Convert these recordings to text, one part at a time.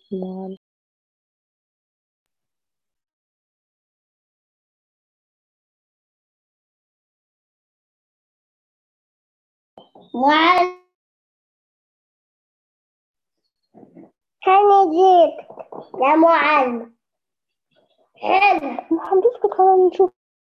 مال معلم هاني جيت يا معلم حلو ما حضرتك خلينا نشوف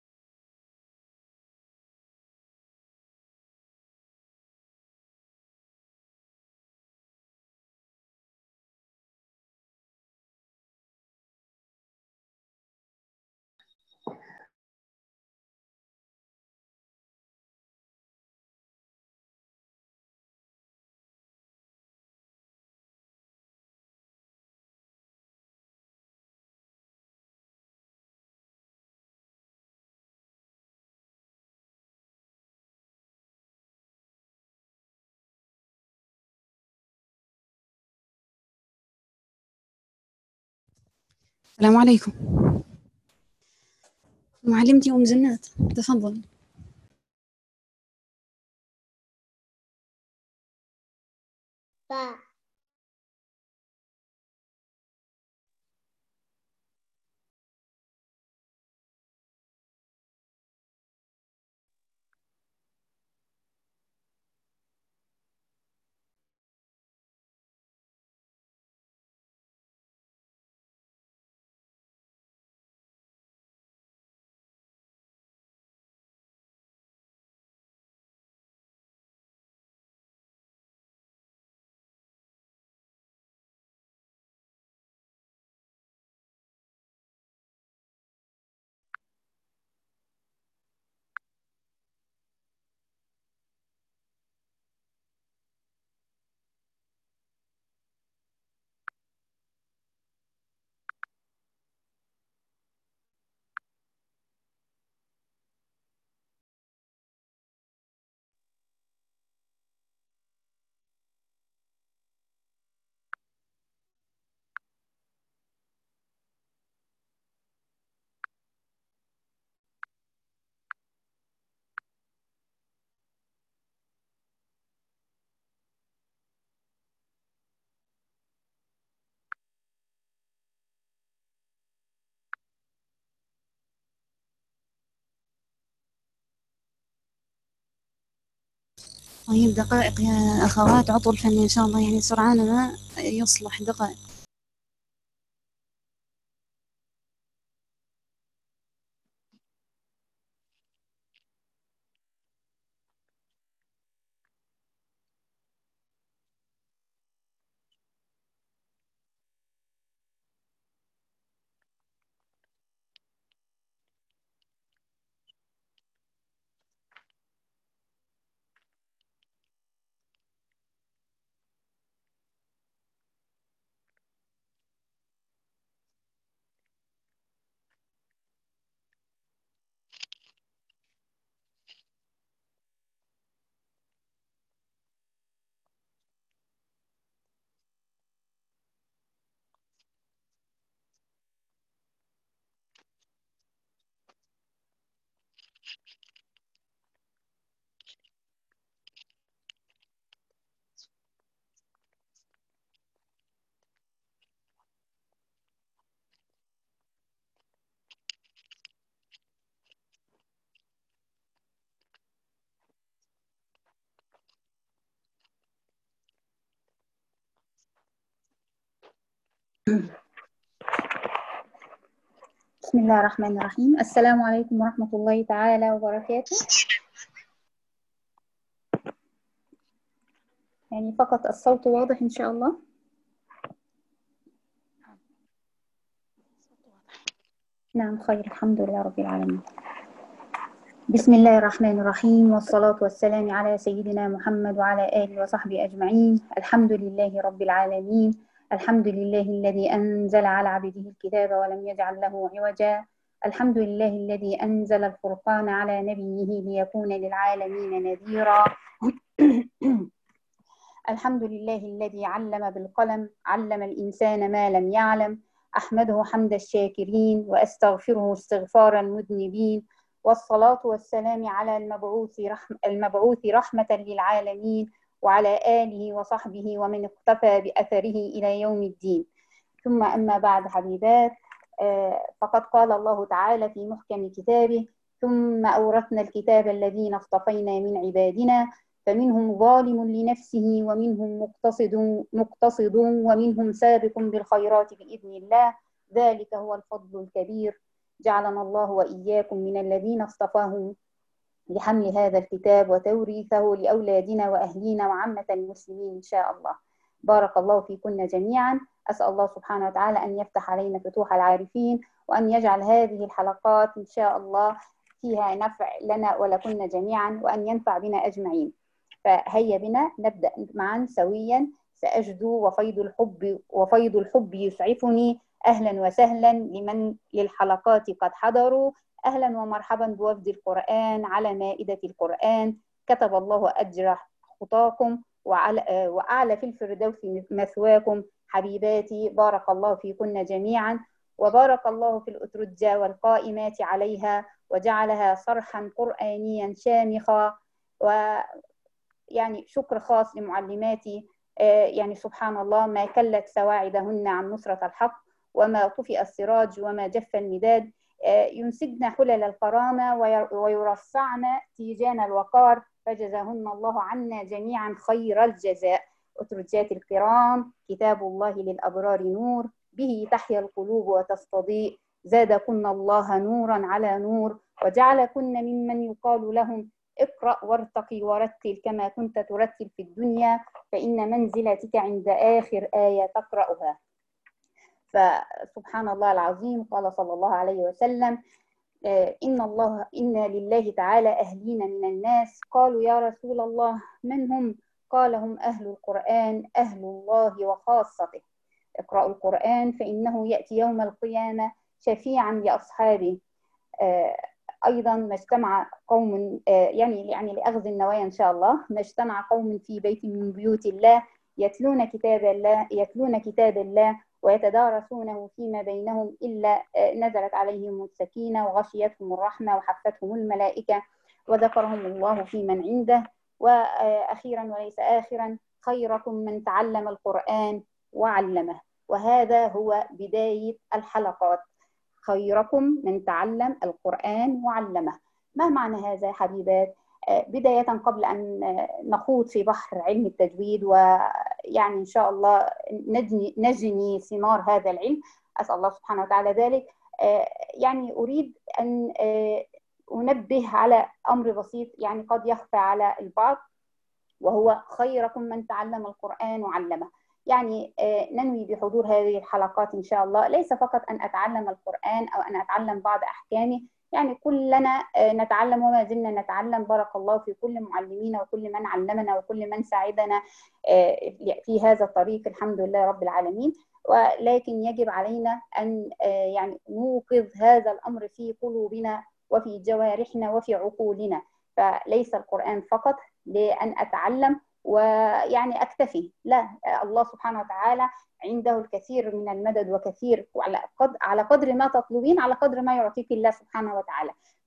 السلام عليكم معلمتي أم جنات تفضل با طيب دقائق يا أخوات عطوا الفن إن شاء الله يعني سرعان ما يصلح دقائق بسم الله الرحمن الرحيم السلام عليكم ورحمة الله تعالى وبركاته يعني فقط الصوت واضح إن شاء الله نعم خير الحمد لله رب العالمين بسم الله الرحمن الرحيم والصلاة والسلام على سيدنا محمد وعلى آله وصحبه أجمعين الحمد لله رب العالمين الحمد لله الذي أنزل على عبده الكتاب ولم يجعل له عوجا الحمد لله الذي أنزل الفرقان على نبيه ليكون للعالمين نذيرا الحمد لله الذي علم بالقلم علم الإنسان ما لم يعلم أحمده حمد الشاكرين وأستغفره استغفار المذنبين والصلاة والسلام على المبعوث, رحم المبعوث رحمة للعالمين وعلى آله وصحبه ومن اقتفى بأثره إلى يوم الدين ثم أما بعد حبيبات فقد قال الله تعالى في محكم كتابه ثم أورثنا الكتاب الذين اصطفينا من عبادنا فمنهم ظالم لنفسه ومنهم مقتصد مقتصد ومنهم سابق بالخيرات بإذن الله ذلك هو الفضل الكبير جعلنا الله وإياكم من الذين اصطفاهم لحمل هذا الكتاب وتوريثه لأولادنا وأهلينا وعامة المسلمين إن شاء الله بارك الله فيكن جميعا أسأل الله سبحانه وتعالى أن يفتح علينا فتوح العارفين وأن يجعل هذه الحلقات إن شاء الله فيها نفع لنا ولكن جميعا وأن ينفع بنا أجمعين فهيا بنا نبدأ معا سويا سأجدو وفيض الحب وفيض الحب يسعفني أهلا وسهلا لمن للحلقات قد حضروا أهلا ومرحبا بوفد القرآن على مائدة القرآن كتب الله أجر خطاكم وعلى وأعلى في الفردوس مثواكم حبيباتي بارك الله فيكن جميعا وبارك الله في الأترجة والقائمات عليها وجعلها صرحا قرآنيا شامخا ويعني شكر خاص لمعلماتي يعني سبحان الله ما كلت سواعدهن عن نصرة الحق وما طفئ السراج وما جف المداد ينسجن حلل الكرامة ويرصعن تيجان الوقار فجزاهن الله عنا جميعا خير الجزاء أترجات الكرام كتاب الله للأبرار نور به تحيا القلوب وتستضيء زادكن الله نورا على نور وجعلكن ممن يقال لهم اقرأ وارتقي ورتل كما كنت ترتل في الدنيا فإن منزلتك عند آخر آية تقرأها فسبحان الله العظيم قال صلى الله عليه وسلم إن الله إن لله تعالى أهلين من الناس قالوا يا رسول الله من هم؟ قال هم أهل القرآن أهل الله وخاصته اقرأوا القرآن فإنه يأتي يوم القيامة شفيعا لأصحابه أيضا ما اجتمع قوم يعني يعني لأخذ النوايا إن شاء الله ما اجتمع قوم في بيت من بيوت الله يتلون كتاب الله يتلون كتاب الله ويتدارسونه فيما بينهم إلا نزلت عليهم السكينة وغشيتهم الرحمة وحفتهم الملائكة وذكرهم الله في من عنده وأخيرا وليس آخرا خيركم من تعلم القرآن وعلمه وهذا هو بداية الحلقات خيركم من تعلم القرآن وعلمه ما معنى هذا يا حبيبات؟ بداية قبل أن نخوض في بحر علم التجويد ويعني إن شاء الله نجني, نجني ثمار هذا العلم أسأل الله سبحانه وتعالى ذلك يعني أريد أن أنبه على أمر بسيط يعني قد يخفى على البعض وهو خيركم من تعلم القرآن وعلمه يعني ننوي بحضور هذه الحلقات إن شاء الله ليس فقط أن أتعلم القرآن أو أن أتعلم بعض أحكامه يعني كلنا نتعلم وما زلنا نتعلم بارك الله في كل معلمينا وكل من علمنا وكل من ساعدنا في هذا الطريق الحمد لله رب العالمين ولكن يجب علينا أن يعني نوقظ هذا الأمر في قلوبنا وفي جوارحنا وفي عقولنا فليس القرآن فقط لأن أتعلم ويعني أكتفي لا الله سبحانه وتعالى عنده الكثير من المدد وكثير وعلى قدر على قدر ما تطلبين على قدر ما يعطيك الله سبحانه وتعالى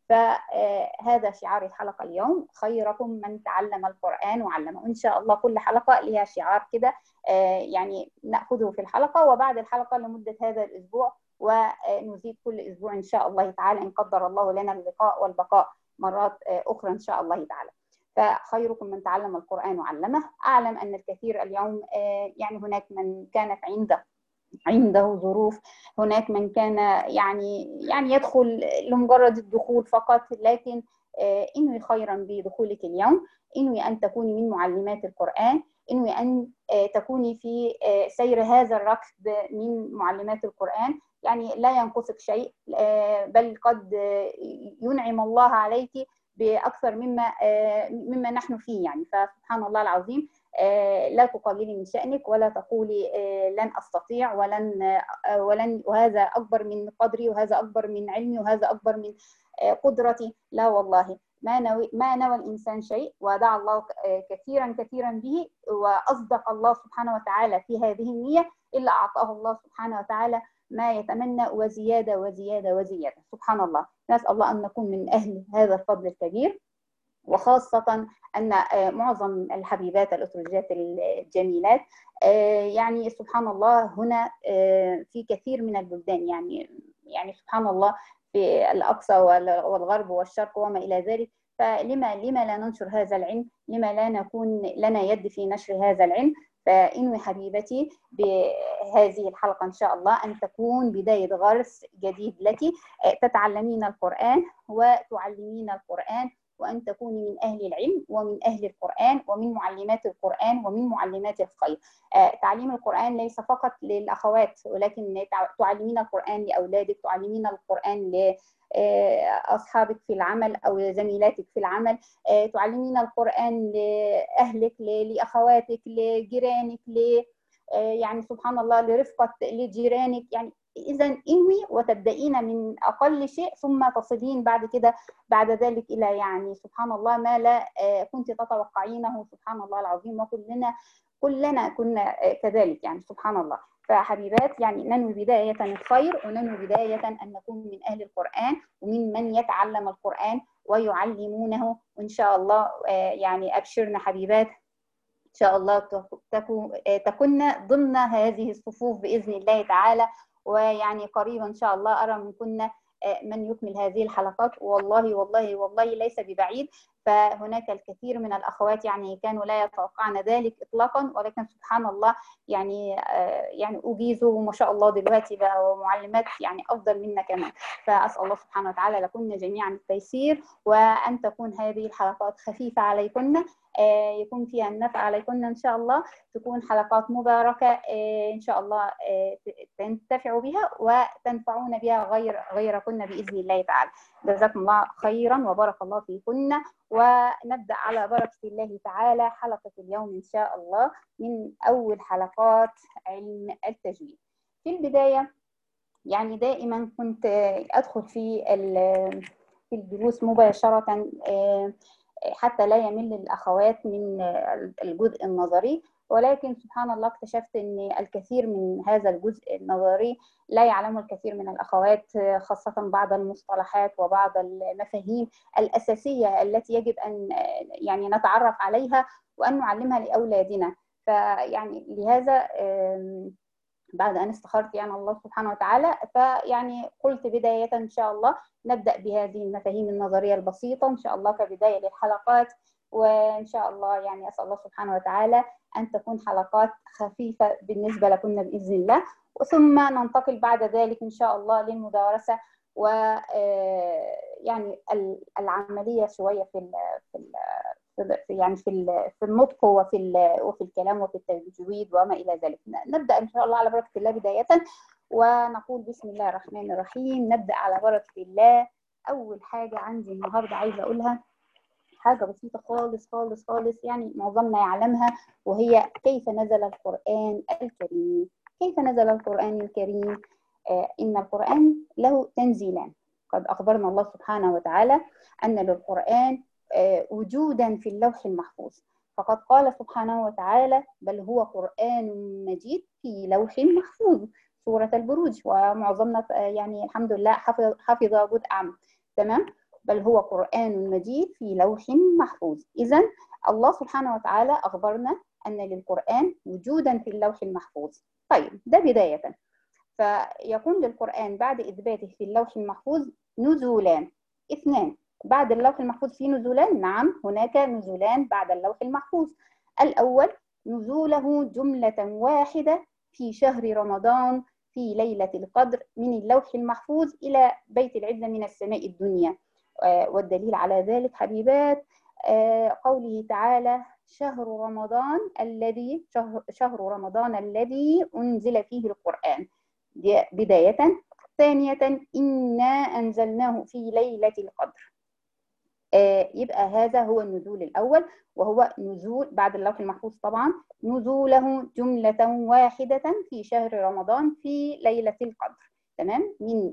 فهذا شعار الحلقة اليوم خيركم من تعلم القرآن وعلمه وإن شاء الله كل حلقة لها شعار كده يعني نأخذه في الحلقة وبعد الحلقة لمدة هذا الأسبوع ونزيد كل أسبوع إن شاء الله تعالى إن قدر الله لنا اللقاء والبقاء مرات أخرى إن شاء الله تعالى فخيركم من تعلم القرآن وعلمه أعلم أن الكثير اليوم يعني هناك من كانت عنده عنده ظروف هناك من كان يعني يعني يدخل لمجرد الدخول فقط لكن انوي خيرا بدخولك اليوم انوي ان تكوني من معلمات القرآن انوي ان تكوني في سير هذا الركب من معلمات القرآن يعني لا ينقصك شيء بل قد ينعم الله عليك باكثر مما مما نحن فيه يعني فسبحان الله العظيم لا تقللي من شأنك ولا تقولي لن أستطيع ولن ولن وهذا أكبر من قدري وهذا أكبر من علمي وهذا أكبر من قدرتي لا والله ما نوى ما نوى الإنسان شيء ودعا الله كثيرا كثيرا به وأصدق الله سبحانه وتعالى في هذه النية إلا أعطاه الله سبحانه وتعالى ما يتمنى وزيادة وزيادة وزيادة سبحان الله نسأل الله أن نكون من أهل هذا الفضل الكبير وخاصة أن معظم الحبيبات الأتروجات الجميلات يعني سبحان الله هنا في كثير من البلدان يعني يعني سبحان الله في الأقصى والغرب والشرق وما إلى ذلك فلما لما لا ننشر هذا العلم لما لا نكون لنا يد في نشر هذا العلم فإنوي حبيبتي بهذه الحلقة إن شاء الله أن تكون بداية غرس جديد لك تتعلمين القرآن وتعلمين القرآن وأن تكوني من أهل العلم ومن أهل القرآن ومن معلمات القرآن ومن معلمات الخير تعليم القرآن ليس فقط للأخوات ولكن تعلمين القرآن لأولادك تعلمين القرآن لأصحابك في العمل أو زميلاتك في العمل تعلمين القرآن لأهلك لأخواتك لجيرانك ل يعني سبحان الله لرفقة لجيرانك يعني إذا انوي وتبدأين من أقل شيء ثم تصلين بعد كده بعد ذلك إلى يعني سبحان الله ما لا كنت تتوقعينه سبحان الله العظيم وكلنا كلنا كنا كذلك يعني سبحان الله فحبيبات يعني ننوي بداية الخير وننوي بداية أن نكون من أهل القرآن ومن من يتعلم القرآن ويعلمونه وإن شاء الله يعني أبشرنا حبيبات إن شاء الله تكن ضمن هذه الصفوف بإذن الله تعالى ويعني قريبا ان شاء الله ارى من كنا من يكمل هذه الحلقات والله والله والله ليس ببعيد فهناك الكثير من الاخوات يعني كانوا لا يتوقعن ذلك اطلاقا ولكن سبحان الله يعني يعني اجيزوا ما شاء الله دلوقتي بقى معلمات يعني افضل منا كمان فاسال الله سبحانه وتعالى لكن جميعا التيسير وان تكون هذه الحلقات خفيفه عليكن يكون فيها النفع عليكن ان شاء الله تكون حلقات مباركه ان شاء الله تنتفعوا بها وتنفعون بها غير غيركن باذن الله تعالى جزاكم الله خيرا وبارك الله فيكن ونبدا على بركه الله تعالى حلقه اليوم ان شاء الله من اول حلقات علم التجويد في البدايه يعني دائما كنت ادخل في في الدروس مباشره حتى لا يمل الأخوات من الجزء النظري ولكن سبحان الله اكتشفت أن الكثير من هذا الجزء النظري لا يعلمه الكثير من الأخوات خاصة بعض المصطلحات وبعض المفاهيم الأساسية التي يجب أن يعني نتعرف عليها وأن نعلمها لأولادنا فيعني لهذا بعد أن استخرت يعني الله سبحانه وتعالى فيعني قلت بداية إن شاء الله نبدأ بهذه المفاهيم النظرية البسيطة إن شاء الله كبداية للحلقات وإن شاء الله يعني أسأل الله سبحانه وتعالى أن تكون حلقات خفيفة بالنسبة لكم بإذن الله ثم ننتقل بعد ذلك إن شاء الله للمدارسة و يعني العملية شوية في ال في ال يعني في في النطق وفي وفي الكلام وفي التجويد وما الى ذلك نبدا ان شاء الله على بركه الله بدايه ونقول بسم الله الرحمن الرحيم نبدا على بركه الله اول حاجه عندي النهارده عايزه اقولها حاجه بسيطه خالص خالص خالص يعني معظمنا يعلمها وهي كيف نزل القران الكريم كيف نزل القران الكريم آه ان القران له تنزيلان قد اخبرنا الله سبحانه وتعالى ان للقران وجودا في اللوح المحفوظ فقد قال سبحانه وتعالى بل هو قرآن مجيد في لوح محفوظ سورة البروج ومعظمنا يعني الحمد لله حفظ حفظ جزء عام تمام بل هو قرآن مجيد في لوح محفوظ إذا الله سبحانه وتعالى أخبرنا أن للقرآن وجودا في اللوح المحفوظ طيب ده بداية فيكون للقرآن بعد إثباته في اللوح المحفوظ نزولان اثنان بعد اللوح المحفوظ في نزولان نعم هناك نزولان بعد اللوح المحفوظ الأول نزوله جملة واحدة في شهر رمضان في ليلة القدر من اللوح المحفوظ إلى بيت العزة من السماء الدنيا والدليل على ذلك حبيبات قوله تعالى شهر رمضان الذي شهر, شهر رمضان الذي أنزل فيه القرآن بداية ثانية إنا أنزلناه في ليلة القدر يبقى هذا هو النزول الأول وهو نزول بعد اللوح المحفوظ طبعا نزوله جملة واحدة في شهر رمضان في ليلة القدر تمام من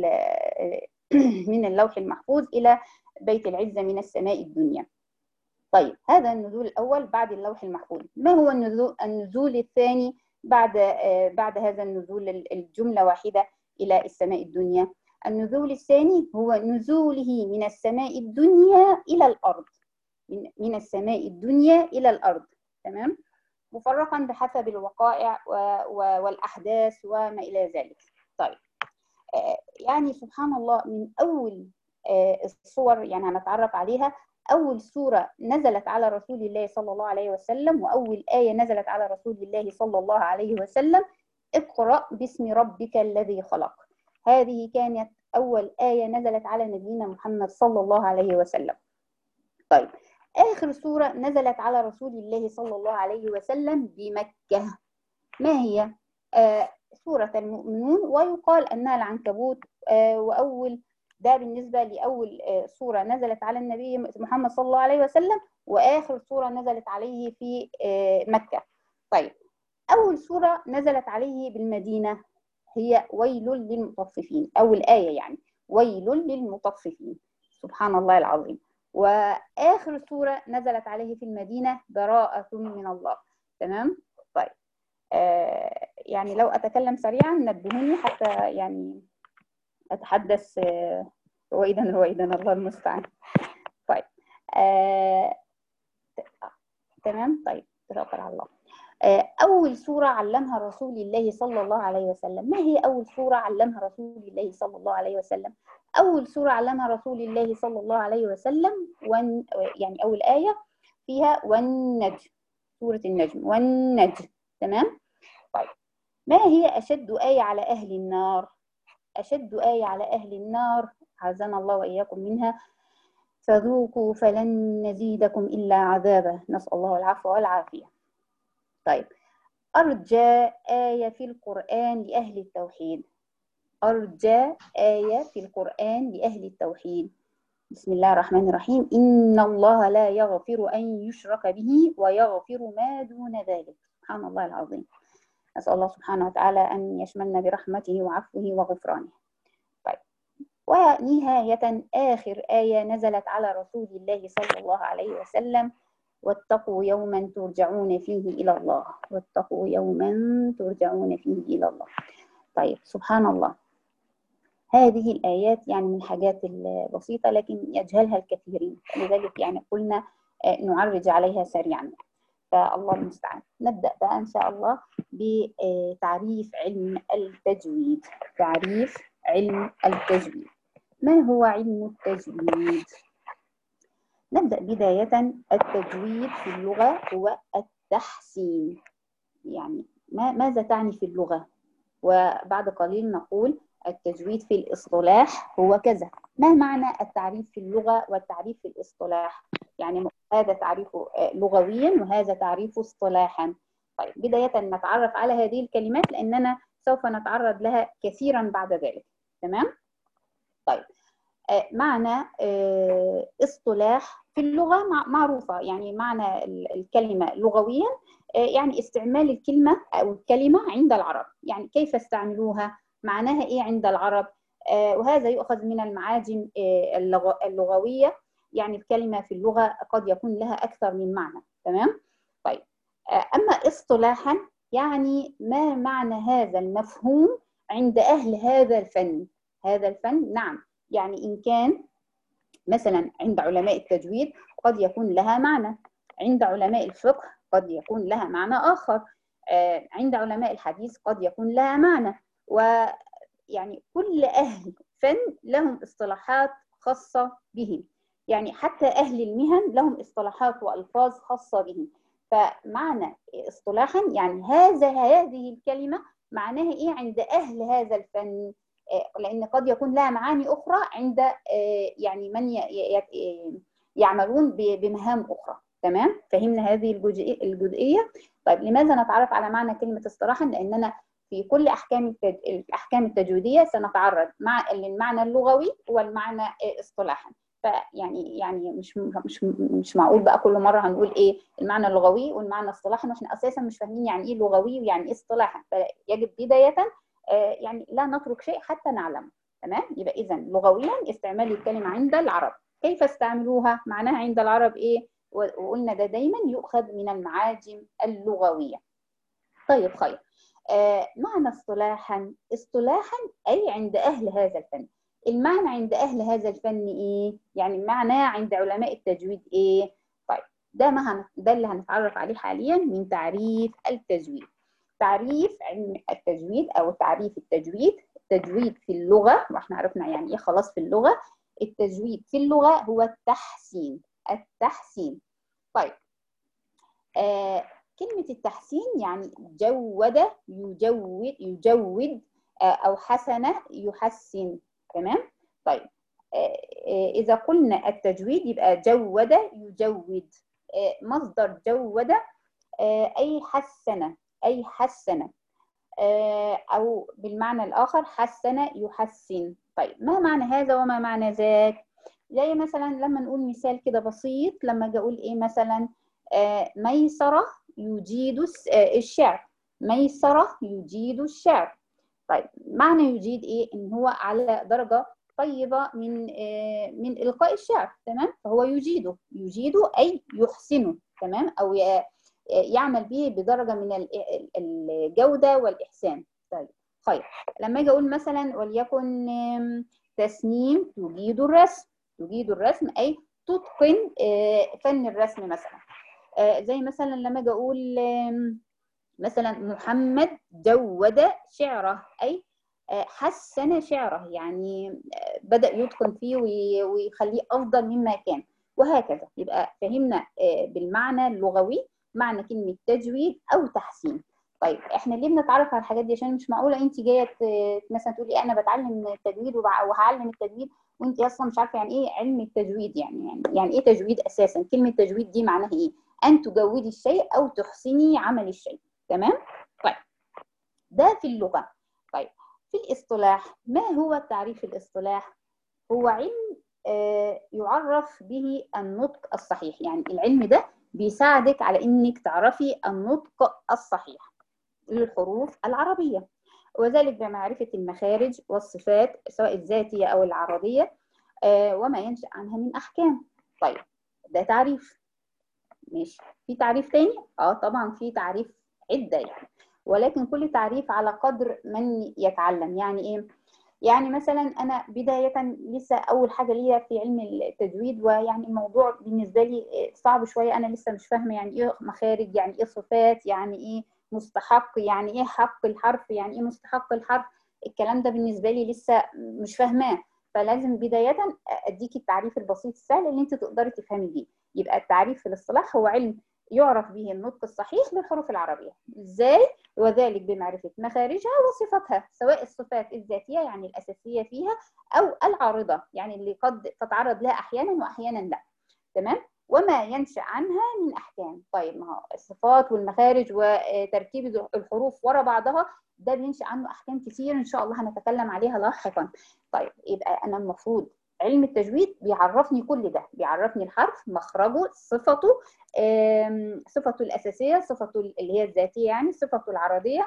من اللوح المحفوظ إلى بيت العزة من السماء الدنيا طيب هذا النزول الأول بعد اللوح المحفوظ ما هو النزول, النزول الثاني بعد بعد هذا النزول الجملة واحدة إلى السماء الدنيا النزول الثاني هو نزوله من السماء الدنيا إلى الأرض من من السماء الدنيا الى الارض تمام مفرقا بحسب الوقائع والاحداث وما الى ذلك طيب يعني سبحان الله من اول الصور يعني هنتعرف عليها أول سورة نزلت على رسول الله صلى الله عليه وسلم وأول آية نزلت على رسول الله صلى الله عليه وسلم اقرأ باسم ربك الذي خلق هذه كانت أول آية نزلت على نبينا محمد صلى الله عليه وسلم طيب آخر سورة نزلت على رسول الله صلى الله عليه وسلم بمكة ما هي؟ آه سورة المؤمنون ويقال أنها العنكبوت آه وأول ده بالنسبة لأول سورة نزلت على النبي محمد صلى الله عليه وسلم وآخر سورة نزلت عليه في مكة طيب أول سورة نزلت عليه بالمدينة هي ويل للمطففين أول آية يعني ويل للمطففين سبحان الله العظيم وآخر سورة نزلت عليه في المدينة براءة من الله تمام طيب آه يعني لو أتكلم سريعا نبهوني حتى يعني أتحدث رويدا رويدا الله المستعان طيب آه... تمام طيب توكل على الله آه... أول سورة علمها رسول الله صلى الله عليه وسلم ما هي أول سورة علمها رسول الله صلى الله عليه وسلم أول سورة علمها رسول الله صلى الله عليه وسلم ون... يعني أول آية فيها والنجم سورة النجم والنجم تمام طيب ما هي أشد آية على أهل النار أشد آية على أهل النار عزنا الله وإياكم منها فذوقوا فلن نزيدكم إلا عذابا نسأل الله العفو والعافية طيب أرجى آية في القرآن لأهل التوحيد أرجى آية في القرآن لأهل التوحيد بسم الله الرحمن الرحيم إن الله لا يغفر أن يشرك به ويغفر ما دون ذلك سبحان الله العظيم نسأل الله سبحانه وتعالى أن يشملنا برحمته وعفوه وغفرانه طيب ونهاية آخر آية نزلت على رسول الله صلى الله عليه وسلم واتقوا يوما ترجعون فيه إلى الله واتقوا يوما ترجعون فيه إلى الله طيب سبحان الله هذه الآيات يعني من الحاجات البسيطة لكن يجهلها الكثيرين لذلك يعني قلنا نعرج عليها سريعا فالله المستعان نبدأ بقى إن شاء الله بتعريف علم التجويد تعريف علم التجويد ما هو علم التجويد؟ نبدأ بداية التجويد في اللغة هو التحسين يعني ما ماذا تعني في اللغة؟ وبعد قليل نقول التجويد في الاصطلاح هو كذا ما معنى التعريف في اللغة والتعريف في الاصطلاح يعني هذا تعريفه لغويا وهذا تعريفه اصطلاحا طيب بداية نتعرف على هذه الكلمات لأننا سوف نتعرض لها كثيرا بعد ذلك تمام طيب معنى اصطلاح في اللغة معروفة يعني معنى الكلمة لغويا يعني استعمال الكلمة أو الكلمة عند العرب يعني كيف استعملوها معناها إيه عند العرب وهذا يؤخذ من المعاجم اللغوية يعني الكلمة في اللغة قد يكون لها أكثر من معنى تمام طيب أما اصطلاحا يعني ما معنى هذا المفهوم عند أهل هذا الفن هذا الفن نعم يعني إن كان مثلا عند علماء التجويد قد يكون لها معنى عند علماء الفقه قد يكون لها معنى آخر عند علماء الحديث قد يكون لها معنى ويعني كل أهل فن لهم اصطلاحات خاصة بهم يعني حتى أهل المهن لهم اصطلاحات وألفاظ خاصة بهم فمعنى اصطلاحا يعني هذا هذه الكلمة معناها إيه عند أهل هذا الفن لأن قد يكون لها معاني أخرى عند يعني من يعملون بمهام أخرى تمام فهمنا هذه الجزئية طيب لماذا نتعرف على معنى كلمة اصطلاحا لأننا في كل أحكام الأحكام التجويدية سنتعرض مع المعنى اللغوي والمعنى اصطلاحا فيعني يعني مش مش مش معقول بقى كل مره هنقول ايه المعنى اللغوي والمعنى اصطلاحا واحنا اساسا مش فاهمين يعني ايه لغوي ويعني ايه اصطلاحا فيجب بدايه يعني لا نترك شيء حتى نعلمه تمام يبقى اذا لغويا استعمال الكلمه عند العرب كيف استعملوها معناها عند العرب ايه وقلنا ده دايما يؤخذ من المعاجم اللغويه طيب خير آه معنى اصطلاحا اصطلاحا اي عند اهل هذا الفن المعنى عند أهل هذا الفن إيه؟ يعني المعنى عند علماء التجويد إيه؟ ده ما هن... ده اللي هنتعرف عليه حاليا من تعريف التجويد تعريف علم التجويد او تعريف التجويد التجويد في اللغه واحنا عرفنا يعني ايه خلاص في اللغه التجويد في اللغه هو التحسين التحسين طيب آه كلمه التحسين يعني جود يجود يجود آه او حسن يحسن تمام طيب آه اذا قلنا التجويد يبقى جود يجود مصدر جود أي حسن أي حسن أو بالمعنى الآخر حسن يحسن طيب ما معنى هذا وما معنى ذاك زي مثلا لما نقول مثال كده بسيط لما أجي أقول إيه مثلا ميسرة يجيد الشعر ميسرة يجيد الشعر طيب معنى يجيد إيه إن هو على درجة طيبة من من إلقاء الشعر تمام فهو يجيده يجيده أي يحسنه تمام أو يعمل به بدرجة من الجودة والإحسان طيب خير لما أجي أقول مثلا وليكن تسنيم تجيد الرسم تجيد الرسم أي تتقن فن الرسم مثلا زي مثلا لما أجي أقول مثلا محمد جود شعره أي حسن شعره يعني بدأ يتقن فيه ويخليه أفضل مما كان وهكذا يبقى فهمنا بالمعنى اللغوي معنى كلمة تجويد أو تحسين طيب احنا ليه بنتعرف على الحاجات دي عشان مش معقولة انت جاية مثلا تقولي انا بتعلم التجويد وهعلم التجويد وانت اصلا مش عارفة يعني ايه علم التجويد يعني يعني يعني ايه تجويد اساسا كلمة تجويد دي معناها ايه ان تجودي الشيء او تحسني عمل الشيء تمام طيب ده في اللغة طيب في الاصطلاح ما هو تعريف الاصطلاح هو علم يعرف به النطق الصحيح يعني العلم ده بيساعدك على انك تعرفي النطق الصحيح للحروف العربية وذلك بمعرفة المخارج والصفات سواء الذاتية أو العربية وما ينشأ عنها من أحكام طيب ده تعريف ماشي في تعريف تاني؟ اه طبعا في تعريف عدة يعني ولكن كل تعريف على قدر من يتعلم يعني ايه يعني مثلا انا بدايه لسه اول حاجه ليا في علم التجويد ويعني الموضوع بالنسبه لي صعب شويه انا لسه مش فاهمه يعني ايه مخارج يعني ايه صفات يعني ايه مستحق يعني ايه حق الحرف يعني ايه مستحق الحرف الكلام ده بالنسبه لي لسه مش فاهماه فلازم بدايه اديكي التعريف البسيط السهل اللي انت تقدري تفهمي بيه يبقى التعريف في الاصطلاح هو علم يعرف به النطق الصحيح للحروف العربية ازاي وذلك بمعرفة مخارجها وصفاتها سواء الصفات الذاتية يعني الأساسية فيها أو العارضة يعني اللي قد تتعرض لها أحيانا وأحيانا لا تمام وما ينشأ عنها من أحكام طيب ما هو الصفات والمخارج وتركيب الحروف ورا بعضها ده بينشأ عنه أحكام كتير إن شاء الله هنتكلم عليها لاحقا طيب يبقى أنا المفروض علم التجويد بيعرفني كل ده بيعرفني الحرف مخرجه صفته صفته الأساسية صفته اللي هي الذاتية يعني صفته العرضية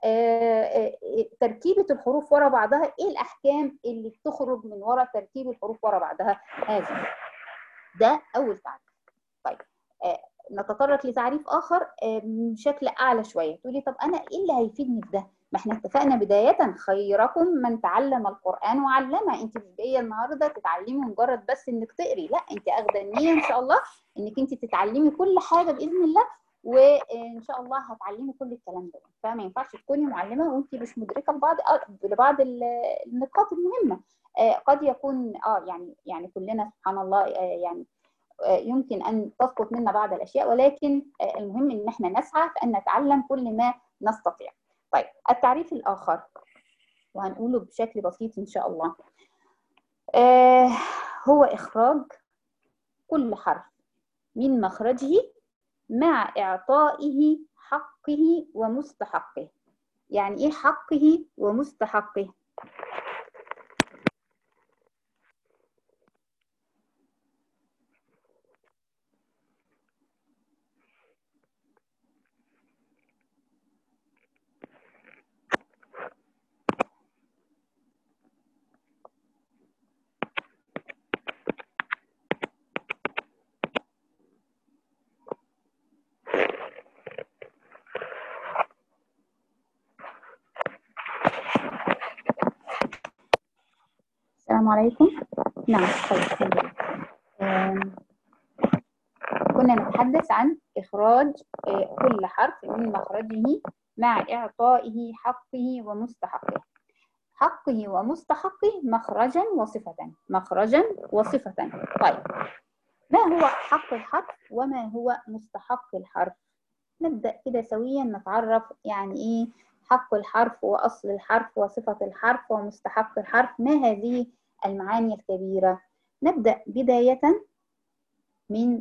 تركيبة الحروف ورا بعضها ايه الأحكام اللي بتخرج من ورا تركيب الحروف ورا بعضها هذه ده أول تعريف طيب نتطرق لتعريف آخر بشكل أعلى شوية تقولي طب أنا إيه اللي هيفيدني في ده؟ ما احنا اتفقنا بداية خيركم من تعلم القرآن وعلمه انت مش جاية النهاردة تتعلمي مجرد بس انك تقري لا انت اخدة النية ان شاء الله انك انت تتعلمي كل حاجة بإذن الله وان شاء الله هتعلمي كل الكلام ده فما ينفعش تكوني معلمة وانت مش مدركة لبعض لبعض النقاط المهمة قد يكون اه يعني يعني كلنا سبحان الله يعني يمكن ان تسقط منا بعض الاشياء ولكن المهم ان احنا نسعى في ان نتعلم كل ما نستطيع طيب التعريف الآخر وهنقوله بشكل بسيط إن شاء الله آه هو إخراج كل حرف من مخرجه مع إعطائه حقه ومستحقه يعني إيه حقه ومستحقه؟ السلام عليكم نعم طيب كنا نتحدث عن إخراج آه، كل حرف من مخرجه مع إعطائه حقه ومستحقه حقه ومستحقه مخرجا وصفة مخرجا وصفة طيب ما هو حق الحرف وما هو مستحق الحرف نبدأ كده سويا نتعرف يعني إيه حق الحرف وأصل الحرف وصفة الحرف ومستحق الحرف ما هذه المعاني الكبيرة نبدأ بداية من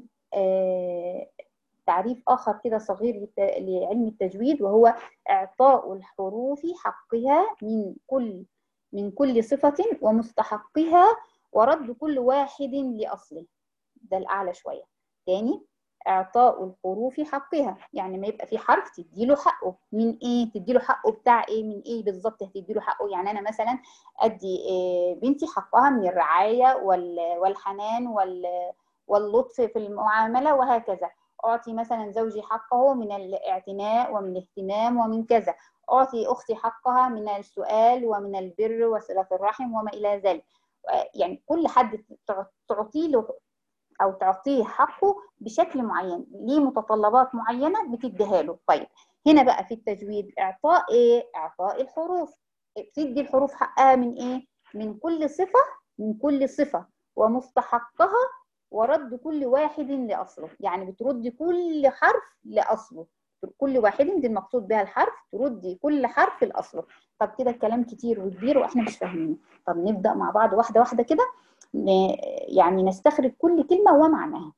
آه، تعريف آخر كده صغير للت- لعلم التجويد وهو إعطاء الحروف حقها من كل من كل صفة ومستحقها ورد كل واحد لأصله ده الأعلى شوية تاني إعطاء الحروف حقها يعني ما يبقى في حرف تديله حقه من إيه تديله حقه بتاع إيه من إيه بالظبط هتديله حقه يعني أنا مثلا أدي آه، بنتي حقها من الرعاية وال- والحنان وال واللطف في المعاملة وهكذا أعطي مثلا زوجي حقه من الاعتناء ومن الاهتمام ومن كذا أعطي أختي حقها من السؤال ومن البر وصلة الرحم وما إلى ذلك يعني كل حد تع- تعطيه له أو تعطيه حقه بشكل معين ليه متطلبات معينة بتديها له طيب هنا بقى في التجويد إعطاء إيه؟ إعطاء الحروف بتدي الحروف حقها من إيه؟ من كل صفة من كل صفة ومستحقها ورد كل واحد لأصله يعني بتردي كل حرف لأصله كل واحد دي المقصود بها الحرف تردي كل حرف لأصله طب كده الكلام كتير وكبير واحنا مش فاهمينه طب نبدأ مع بعض واحدة واحدة كده ن- يعني نستخرج كل كلمة ومعناها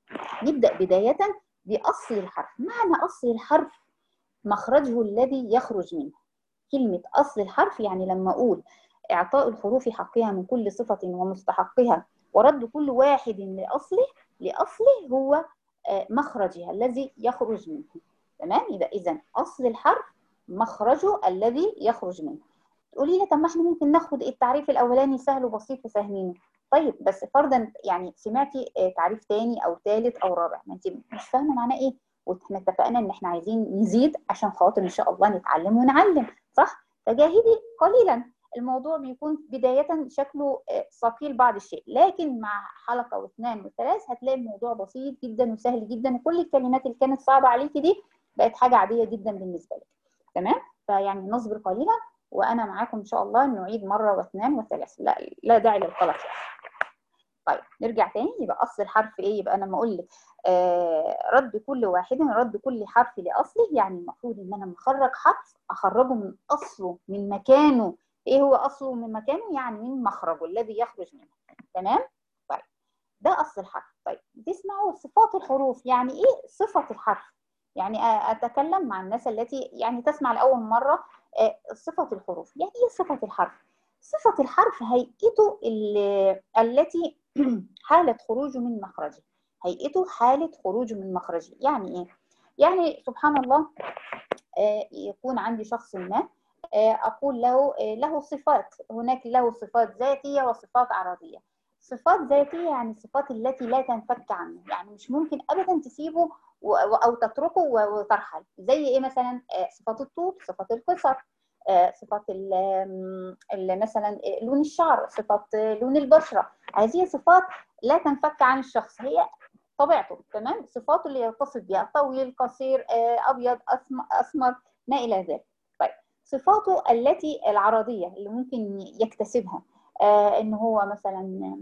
نبدأ بداية بأصل الحرف معنى أصل الحرف مخرجه الذي يخرج منه كلمة أصل الحرف يعني لما أقول إعطاء الحروف حقها من كل صفة ومستحقها ورد كل واحد لأصله لأصله هو آه، مخرجها الذي يخرج منه تمام يبقى إذا أصل الحرف مخرجه الذي يخرج منه تقولي لي طب ما احنا ممكن ناخد التعريف الأولاني سهل وبسيط وفاهمينه طيب بس فرضا يعني سمعتي آه، تعريف تاني أو ثالث أو رابع ما أنت مش فاهمة معناه إيه واحنا اتفقنا ان احنا عايزين نزيد عشان خاطر ان شاء الله نتعلم ونعلم صح فجاهدي قليلا الموضوع بيكون بداية شكله آه، ثقيل بعض الشيء لكن مع حلقة واثنين وثلاث هتلاقي الموضوع بسيط جدا وسهل جدا وكل الكلمات اللي كانت صعبة عليكي دي بقت حاجة عادية جدا بالنسبة لك تمام فيعني نصبر قليلا وانا معاكم ان شاء الله نعيد مرة واثنين وثلاث لا لا داعي للقلق يعني. طيب نرجع تاني يبقى اصل الحرف ايه يبقى انا لما اقول لك آه، رد كل واحد رد كل حرف لاصله يعني المفروض ان انا مخرج حرف اخرجه من اصله من مكانه ايه هو اصله من مكانه يعني من مخرجه الذي يخرج منه تمام طيب ده اصل الحرف طيب تسمعوا صفات الحروف يعني ايه صفة الحرف يعني أ- اتكلم مع الناس التي يعني تسمع لاول مرة آه، صفة الحروف يعني ايه صفة الحرف صفة الحرف هيئته ال- التي حالة خروجه من مخرجه هيئته حالة خروجه من مخرجه يعني ايه يعني سبحان الله آه، يكون عندي شخص ما آه، أقول له آه، له صفات هناك له صفات ذاتية وصفات عرضية صفات ذاتية يعني الصفات التي لا تنفك عنه يعني مش ممكن أبدا تسيبه و- و- أو تتركه و- وترحل زي إيه مثلا آه، صفات الطول صفات القصر آه، صفات ال- آم، ال- مثلا آه، لون الشعر صفات آه، لون البشرة هذه صفات لا تنفك عن الشخص هي طبيعته تمام صفاته اللي يتصف بها طويل قصير آه، ابيض أسم- اسمر ما الى ذلك طيب صفاته التي العرضيه اللي ممكن يكتسبها آه، ان هو مثلا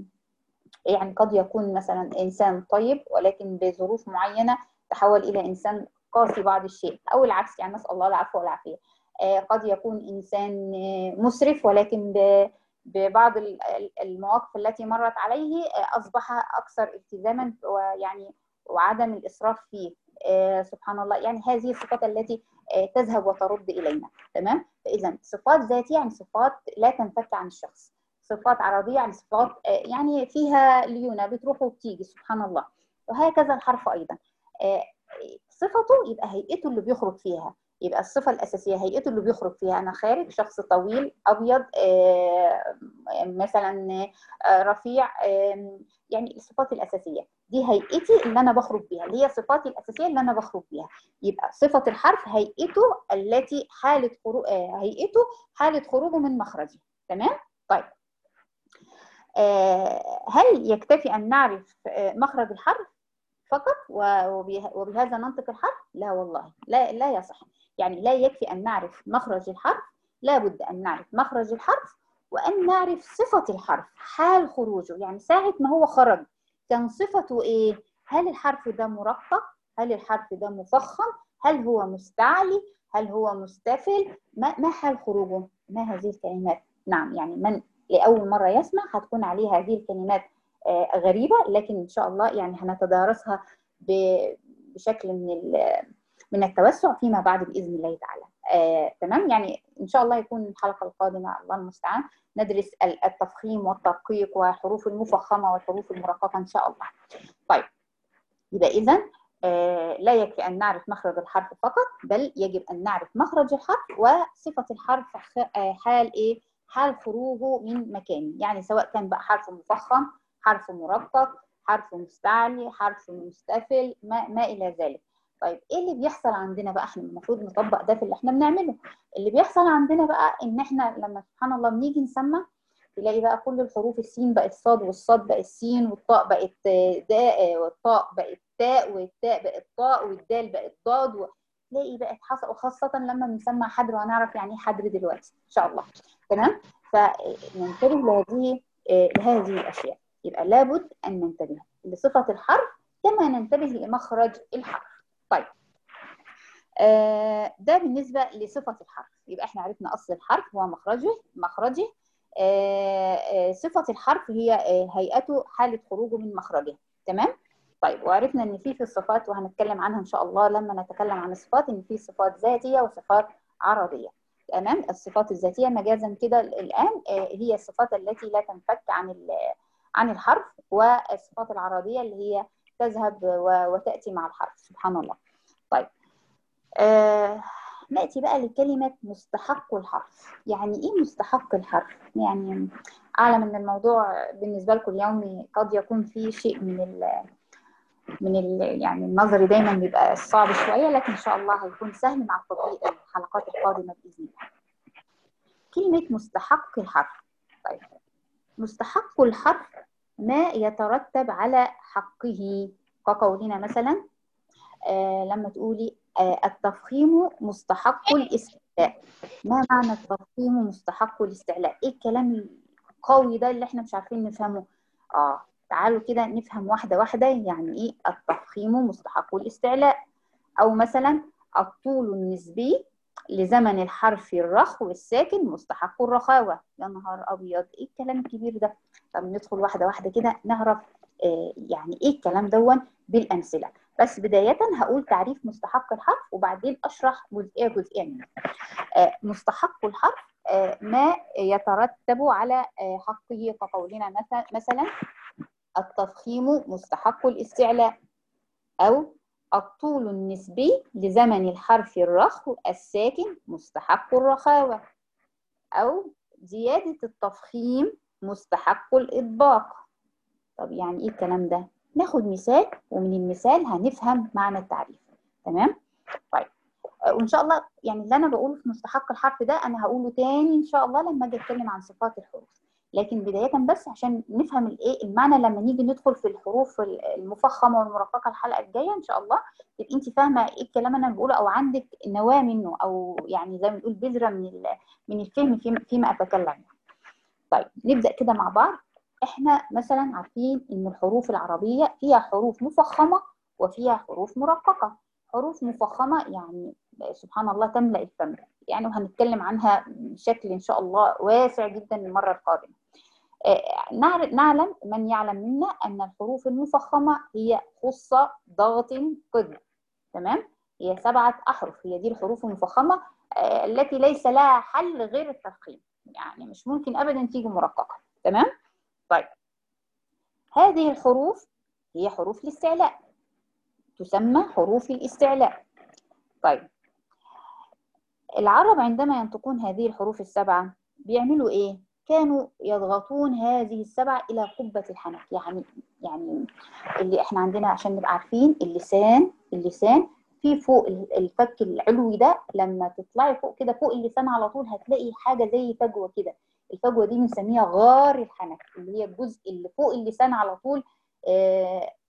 يعني قد يكون مثلا انسان طيب ولكن بظروف معينه تحول الى انسان قاسي بعض الشيء او العكس يعني نسال الله العفو والعافيه آه، قد يكون انسان آه، مسرف ولكن ب- ببعض ال- ال- المواقف التي مرت عليه آه، اصبح اكثر التزاما ويعني وعدم الاسراف فيه آه، سبحان الله يعني هذه الصفات التي آه، تذهب وترد الينا تمام فاذا صفات ذاتيه يعني صفات لا تنفك عن الشخص صفات عرضيه يعني صفات آه، يعني فيها ليونه بتروح وبتيجي سبحان الله وهكذا الحرف ايضا آه، صفته يبقى هيئته اللي بيخرج فيها يبقى الصفة الأساسية هيئته اللي بيخرج فيها أنا خارج شخص طويل أبيض آه، مثلا آه، رفيع آه، يعني الصفات الأساسية دي هيئتي اللي أنا بخرج بيها اللي هي صفاتي الأساسية اللي أنا بخرج بيها يبقى صفة الحرف هيئته التي حالة خروج هيئته حالة خروجه من مخرجه تمام؟ طيب آه، هل يكتفي أن نعرف آه، مخرج الحرف؟ فقط و- وبه- وبهذا ننطق الحرف لا والله لا لا يصح يعني لا يكفي ان نعرف مخرج الحرف لابد ان نعرف مخرج الحرف وان نعرف صفه الحرف حال خروجه يعني ساعه ما هو خرج كان صفته ايه هل الحرف ده مرقق هل الحرف ده مفخم هل هو مستعلي هل هو مستفل ما ما حال خروجه ما هذه الكلمات نعم يعني من لاول مره يسمع هتكون عليه هذه الكلمات آه، غريبه لكن ان شاء الله يعني هنتدارسها ب- بشكل من ال- من التوسع فيما بعد باذن الله تعالى آه، تمام يعني ان شاء الله يكون الحلقه القادمه الله المستعان ندرس ال- التفخيم والترقيق والحروف المفخمه والحروف المرققه ان شاء الله طيب يبقى اذا آه، لا يكفي ان نعرف مخرج الحرف فقط بل يجب ان نعرف مخرج الحرف وصفه الحرف خ- آه، حال ايه حال خروجه من مكانه يعني سواء كان بقى حرف مفخم حرف مرقق حرف مستعلي حرف مستفل ما, ما الى ذلك طيب ايه اللي بيحصل عندنا بقى احنا المفروض نطبق ده في اللي احنا بنعمله اللي بيحصل عندنا بقى ان احنا لما سبحان الله بنيجي نسمع تلاقي بقى كل الحروف السين بقت صاد والصاد بقت سين والطاء بقت داء والطاء بقت تاء والتاء بقت طاء والدال بقت ضاد و... تلاقي بقت حصل وخاصة لما بنسمع حدر وهنعرف يعني ايه حدر دلوقتي ان شاء الله تمام فننتبه لهذه لهذه الاشياء يبقى لابد ان ننتبه لصفة الحرف كما ننتبه لمخرج الحرف طيب آه ده بالنسبة لصفة الحرف يبقى احنا عرفنا اصل الحرف هو مخرجه مخرجه آه آه صفة الحرف هي هيئته حالة خروجه من مخرجه تمام طيب وعرفنا ان في في الصفات وهنتكلم عنها ان شاء الله لما نتكلم عن الصفات ان في صفات ذاتيه وصفات عرضيه تمام الصفات الذاتيه مجازا كده الان هي الصفات التي لا تنفك عن عن الحرف والصفات العرضيه اللي هي تذهب وتاتي مع الحرف سبحان الله طيب آه ناتي بقى لكلمه مستحق الحرف يعني ايه مستحق الحرف يعني اعلم ان الموضوع بالنسبه لكم اليومي قد يكون فيه شيء من ال من ال يعني النظري دايما بيبقى صعب شويه لكن ان شاء الله هيكون سهل مع تطبيق الحلقات القادمه باذن الله. كلمه مستحق الحرف طيب مستحق الحرف ما يترتب على حقه كقولنا مثلا آه لما تقولي آه التفخيم مستحق الاستعلاء ما معنى التفخيم مستحق الاستعلاء ايه الكلام القوي ده اللي احنا مش عارفين نفهمه اه تعالوا كده نفهم واحدة واحدة يعني إيه التفخيم مستحق الاستعلاء أو مثلا الطول النسبي لزمن الحرف الرخو الساكن مستحق الرخاوة يا نهار أبيض إيه الكلام الكبير ده طب ندخل واحدة واحدة كده نعرف آه يعني إيه الكلام دون بالأمثلة بس بداية هقول تعريف مستحق الحرف وبعدين أشرح جزئية جزئية منه آه مستحق الحرف آه ما يترتب على حقه كقولنا مثلا مثلا التفخيم مستحق الاستعلاء أو الطول النسبي لزمن الحرف الرخو الساكن مستحق الرخاوة أو زيادة التفخيم مستحق الإطباق طب يعني إيه الكلام ده؟ ناخد مثال ومن المثال هنفهم معنى التعريف تمام؟ طيب وإن شاء الله يعني اللي أنا بقوله في مستحق الحرف ده أنا هقوله تاني إن شاء الله لما أجي أتكلم عن صفات الحروف لكن بداية بس عشان نفهم الايه المعنى لما نيجي ندخل في الحروف المفخمة والمرققة الحلقة الجاية ان شاء الله تبقي انت فاهمة ايه الكلام انا بقوله او عندك نواة منه او يعني زي ما بنقول بذرة من من الفهم فيما اتكلم طيب نبدأ كده مع بعض احنا مثلا عارفين ان الحروف العربية فيها حروف مفخمة وفيها حروف مرققة حروف مفخمة يعني سبحان الله تملأ الفم يعني وهنتكلم عنها بشكل ان شاء الله واسع جدا المرة القادمة نعلم من يعلم منا أن الحروف المفخمة هي خصة ضغط قد تمام هي سبعة أحرف هي دي الحروف المفخمة التي ليس لها حل غير التفخيم يعني مش ممكن أبدا تيجي مرققة تمام طيب هذه الحروف هي حروف الاستعلاء تسمى حروف الاستعلاء طيب العرب عندما ينطقون هذه الحروف السبعة بيعملوا إيه؟ كانوا يضغطون هذه السبعة إلى قبة الحنك يعني يعني اللي احنا عندنا عشان نبقى عارفين اللسان اللسان في فوق الفك العلوي ده لما تطلعي فوق كده فوق اللسان على طول هتلاقي حاجة زي فجوة كده الفجوة دي بنسميها غار الحنك اللي هي الجزء اللي فوق اللسان على طول آه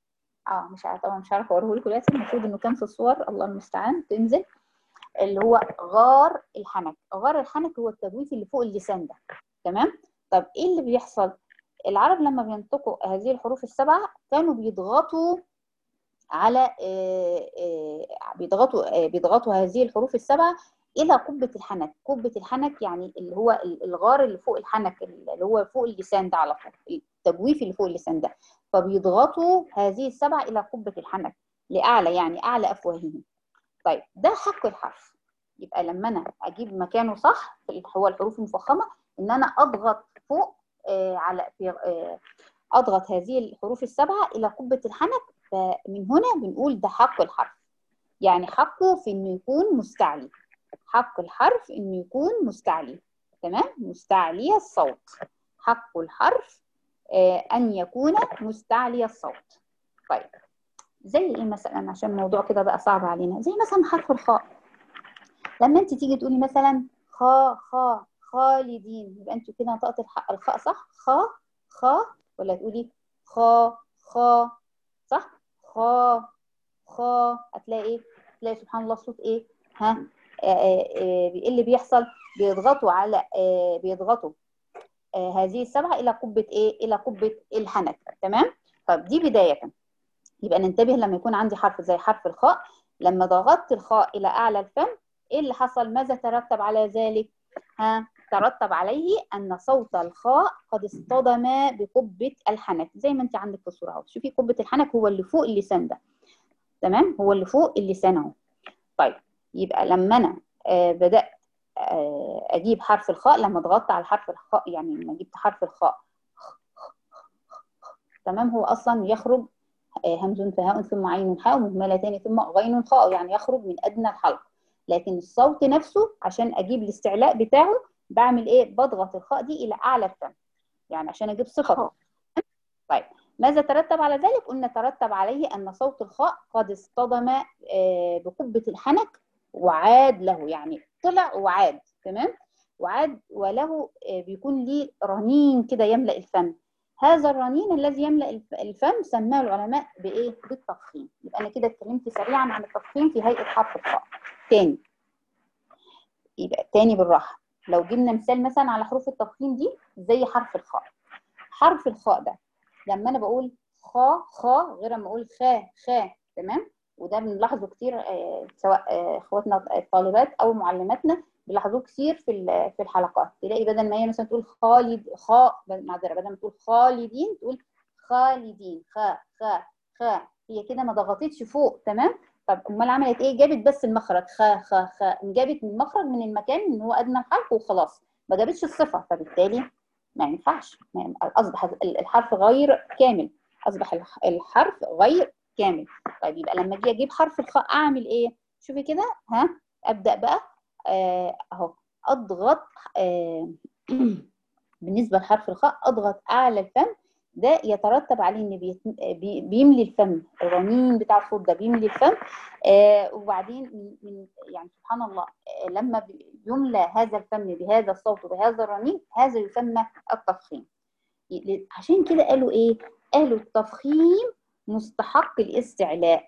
اه مش عارفه طبعا مش عارفه اوريه لكم دلوقتي المفروض انه كان في الصور الله المستعان تنزل اللي هو غار الحنك غار الحنك هو التجويف اللي فوق اللسان ده تمام طب ايه اللي بيحصل العرب لما بينطقوا هذه الحروف السبعه كانوا بيضغطوا على آه، آه، بيضغطوا آه، بيضغطوا هذه الحروف السبعه الى قبه الحنك قبه الحنك يعني اللي هو ال- الغار اللي فوق الحنك اللي هو فوق اللسان ده على طول التجويف اللي فوق اللسان ده فبيضغطوا هذه السبعه الى قبه الحنك لاعلى يعني اعلى افواههم طيب ده حق الحرف يبقى لما انا اجيب مكانه صح في هو الحروف المفخمه ان انا اضغط فوق آه على في آه اضغط هذه الحروف السبعه الى قبه الحنك فمن هنا بنقول ده حق الحرف يعني حقه في انه يكون مستعلي حق الحرف انه يكون مستعلي تمام مستعلي الصوت حق الحرف آه ان يكون مستعلي الصوت طيب زي ايه مثلا عشان الموضوع كده بقى صعب علينا زي مثلا حرف الخاء لما انت تيجي تقولي مثلا خا خا خالدين يبقى انت كده نطقت الح- الخاء صح خا خا ولا تقولي خا خا صح خا خا هتلاقي ايه تلاقي سبحان الله الصوت ايه ها آه، آه، آه، ايه اللي بيحصل بيضغطوا على آه، بيضغطوا آه، هذه السبعه الى قبه ايه الى قبه الحنك تمام طب دي بدايه يبقى ننتبه لما يكون عندي حرف زي حرف الخاء لما ضغطت الخاء الى اعلى الفم ايه اللي حصل ماذا ترتب على ذلك ها ترتب عليه ان صوت الخاء قد اصطدم بقبه الحنك زي ما انت عندك في الصوره اهو شوفي قبه الحنك هو اللي فوق اللسان ده تمام هو اللي فوق اللسان اهو طيب يبقى لما انا آه بدات آه اجيب حرف الخاء لما ضغطت على حرف الخاء يعني لما جبت حرف الخاء تمام هو اصلا يخرج آه، همز فهاء ثم عين حاء مهملتان ثم غين خاء يعني يخرج من ادنى الحلق لكن الصوت نفسه عشان اجيب الاستعلاء بتاعه بعمل ايه بضغط الخاء دي الى اعلى الفم يعني عشان اجيب صفته طيب ماذا ترتب على ذلك قلنا ترتب عليه ان صوت الخاء قد اصطدم آه، بقبه الحنك وعاد له يعني طلع وعاد تمام وعاد وله آه، بيكون ليه رنين كده يملا الفم هذا الرنين الذي يملا الف- الفم سماه العلماء بايه بالتفخيم يبقى انا كده اتكلمت سريعا عن التفخيم في هيئه حرف الخاء تاني يبقى تاني بالراحه لو جبنا مثال مثلا على حروف التفخيم دي زي حرف الخاء حرف الخاء ده لما انا بقول خا خا غير ما اقول خا خا تمام وده بنلاحظه كتير آه، سواء آه، اخواتنا الطالبات او معلماتنا بيلاحظوه كتير في ال- في الحلقات تلاقي بدل ما هي مثلا تقول خالد خا معذره بدل ما تقول خالدين تقول خالدين خا خا خا هي كده ما ضغطتش فوق تمام طب امال عملت ايه جابت بس المخرج خا خا خا جابت من المخرج من المكان ان هو ادنى الحرف وخلاص ما جابتش الصفه فبالتالي ما ينفعش ما ين- اصبح ال- الحرف غير كامل اصبح الح- الحرف غير كامل طيب يبقى لما اجي اجيب حرف الخاء اعمل ايه شوفي كده ها ابدا بقى آه، اهو اضغط آه، بالنسبه لحرف الخاء اضغط اعلى الفم ده يترتب عليه ان بيت- بي- بيملي الفم الرنين بتاع الصوت ده بيملي الفم آه وبعدين من- من يعني سبحان الله آه لما بي- يملى هذا الفم بهذا الصوت وبهذا الرنين هذا يسمى التفخيم ي- عشان كده قالوا ايه قالوا التفخيم مستحق الاستعلاء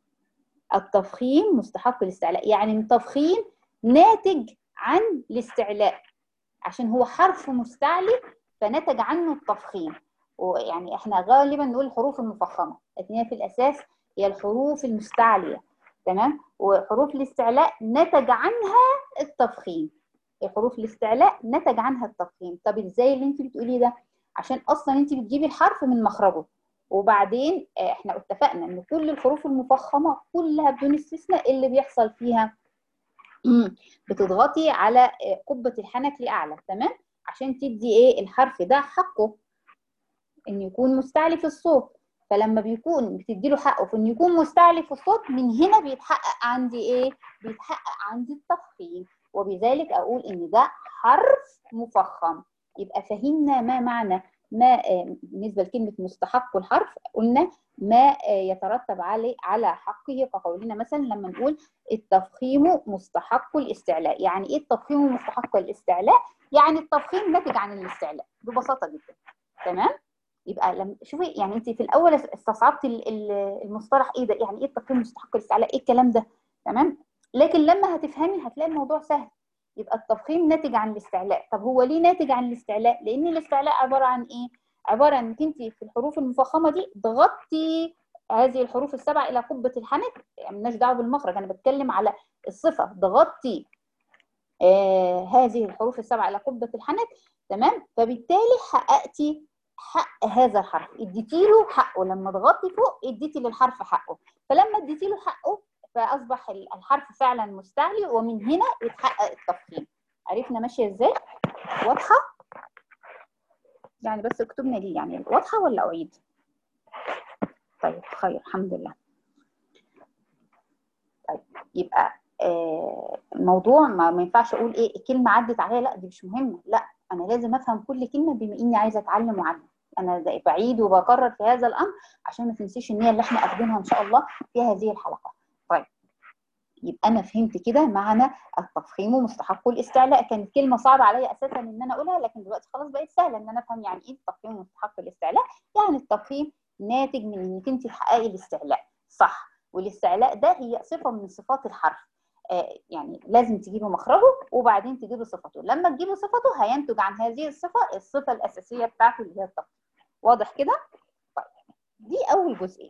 التفخيم مستحق الاستعلاء يعني التفخيم ناتج عن الاستعلاء عشان هو حرف مستعلي فنتج عنه التفخيم ويعني احنا غالبا نقول الحروف المفخمه لكن هي في الاساس هي الحروف المستعليه تمام وحروف الاستعلاء نتج عنها التفخيم حروف الاستعلاء نتج عنها التفخيم طب ازاي اللي انت بتقوليه ده عشان اصلا انت بتجيبي الحرف من مخرجه وبعدين آه، احنا اتفقنا ان كل الحروف المفخمه كلها بدون استثناء اللي بيحصل فيها مم. بتضغطي على آه، قبه الحنك لاعلى تمام عشان تدي ايه الحرف ده حقه ان يكون مستعلي في الصوت فلما بيكون بتدي له حقه في انه يكون مستعلي في الصوت من هنا بيتحقق عندي ايه بيتحقق عندي التفخيم وبذلك اقول ان ده حرف مفخم يبقى فهمنا ما معنى ما آه، بالنسبه لكلمه مستحق الحرف قلنا ما آه، يترتب عليه على حقه كقولنا مثلا لما نقول التفخيم مستحق الاستعلاء يعني ايه التفخيم مستحق الاستعلاء يعني التفخيم ناتج عن الاستعلاء ببساطه جدا تمام يبقى لما شوفي يعني انت في الاول استصعبت ال- ال- المصطلح ايه ده يعني ايه التفخيم مستحق الاستعلاء ايه الكلام ده تمام لكن لما هتفهمي هتلاقي الموضوع سهل يبقى التفخيم ناتج عن الاستعلاء طب هو ليه ناتج عن الاستعلاء لان الاستعلاء عباره عن ايه عباره عن انك انت في الحروف المفخمه دي ضغطتي هذه الحروف السبعه الى قبه الحنك يعني مالناش دعوه بالمخرج انا بتكلم على الصفه ضغطتي آه هذه الحروف السبعه الى قبه الحنك تمام فبالتالي حققتي حق هذا الحرف اديتي له حقه لما ضغطتي فوق اديتي للحرف حقه فلما اديتي له حقه فاصبح الحرف فعلا مستعلي ومن هنا يتحقق التفخيم عرفنا ماشيه ازاي واضحه يعني بس اكتبنا دي يعني واضحه ولا اعيد طيب خير الحمد لله طيب يبقى آه الموضوع ما, ما ينفعش اقول ايه كلمه عدت عليا لا دي مش مهمه لا انا لازم افهم كل كلمه بما اني عايزه اتعلم واعلم انا ده بعيد وبكرر في هذا الامر عشان ما تنسيش النيه اللي احنا اخدينها ان شاء الله في هذه الحلقه طيب يبقى انا فهمت كده معنى التفخيم ومستحق الاستعلاء كانت كلمه صعبه عليا اساسا ان انا اقولها لكن دلوقتي خلاص بقت سهله ان انا افهم يعني ايه التفخيم ومستحق الاستعلاء يعني التفخيم ناتج من انك انت تحققي الاستعلاء صح والاستعلاء ده هي صفه من صفات الحرف آه يعني لازم تجيبوا مخرجه وبعدين تجيبوا صفته لما تجيبوا صفته هينتج عن هذه الصفه الصفه الاساسيه بتاعته اللي هي التفخيم واضح كده طيب دي اول جزئيه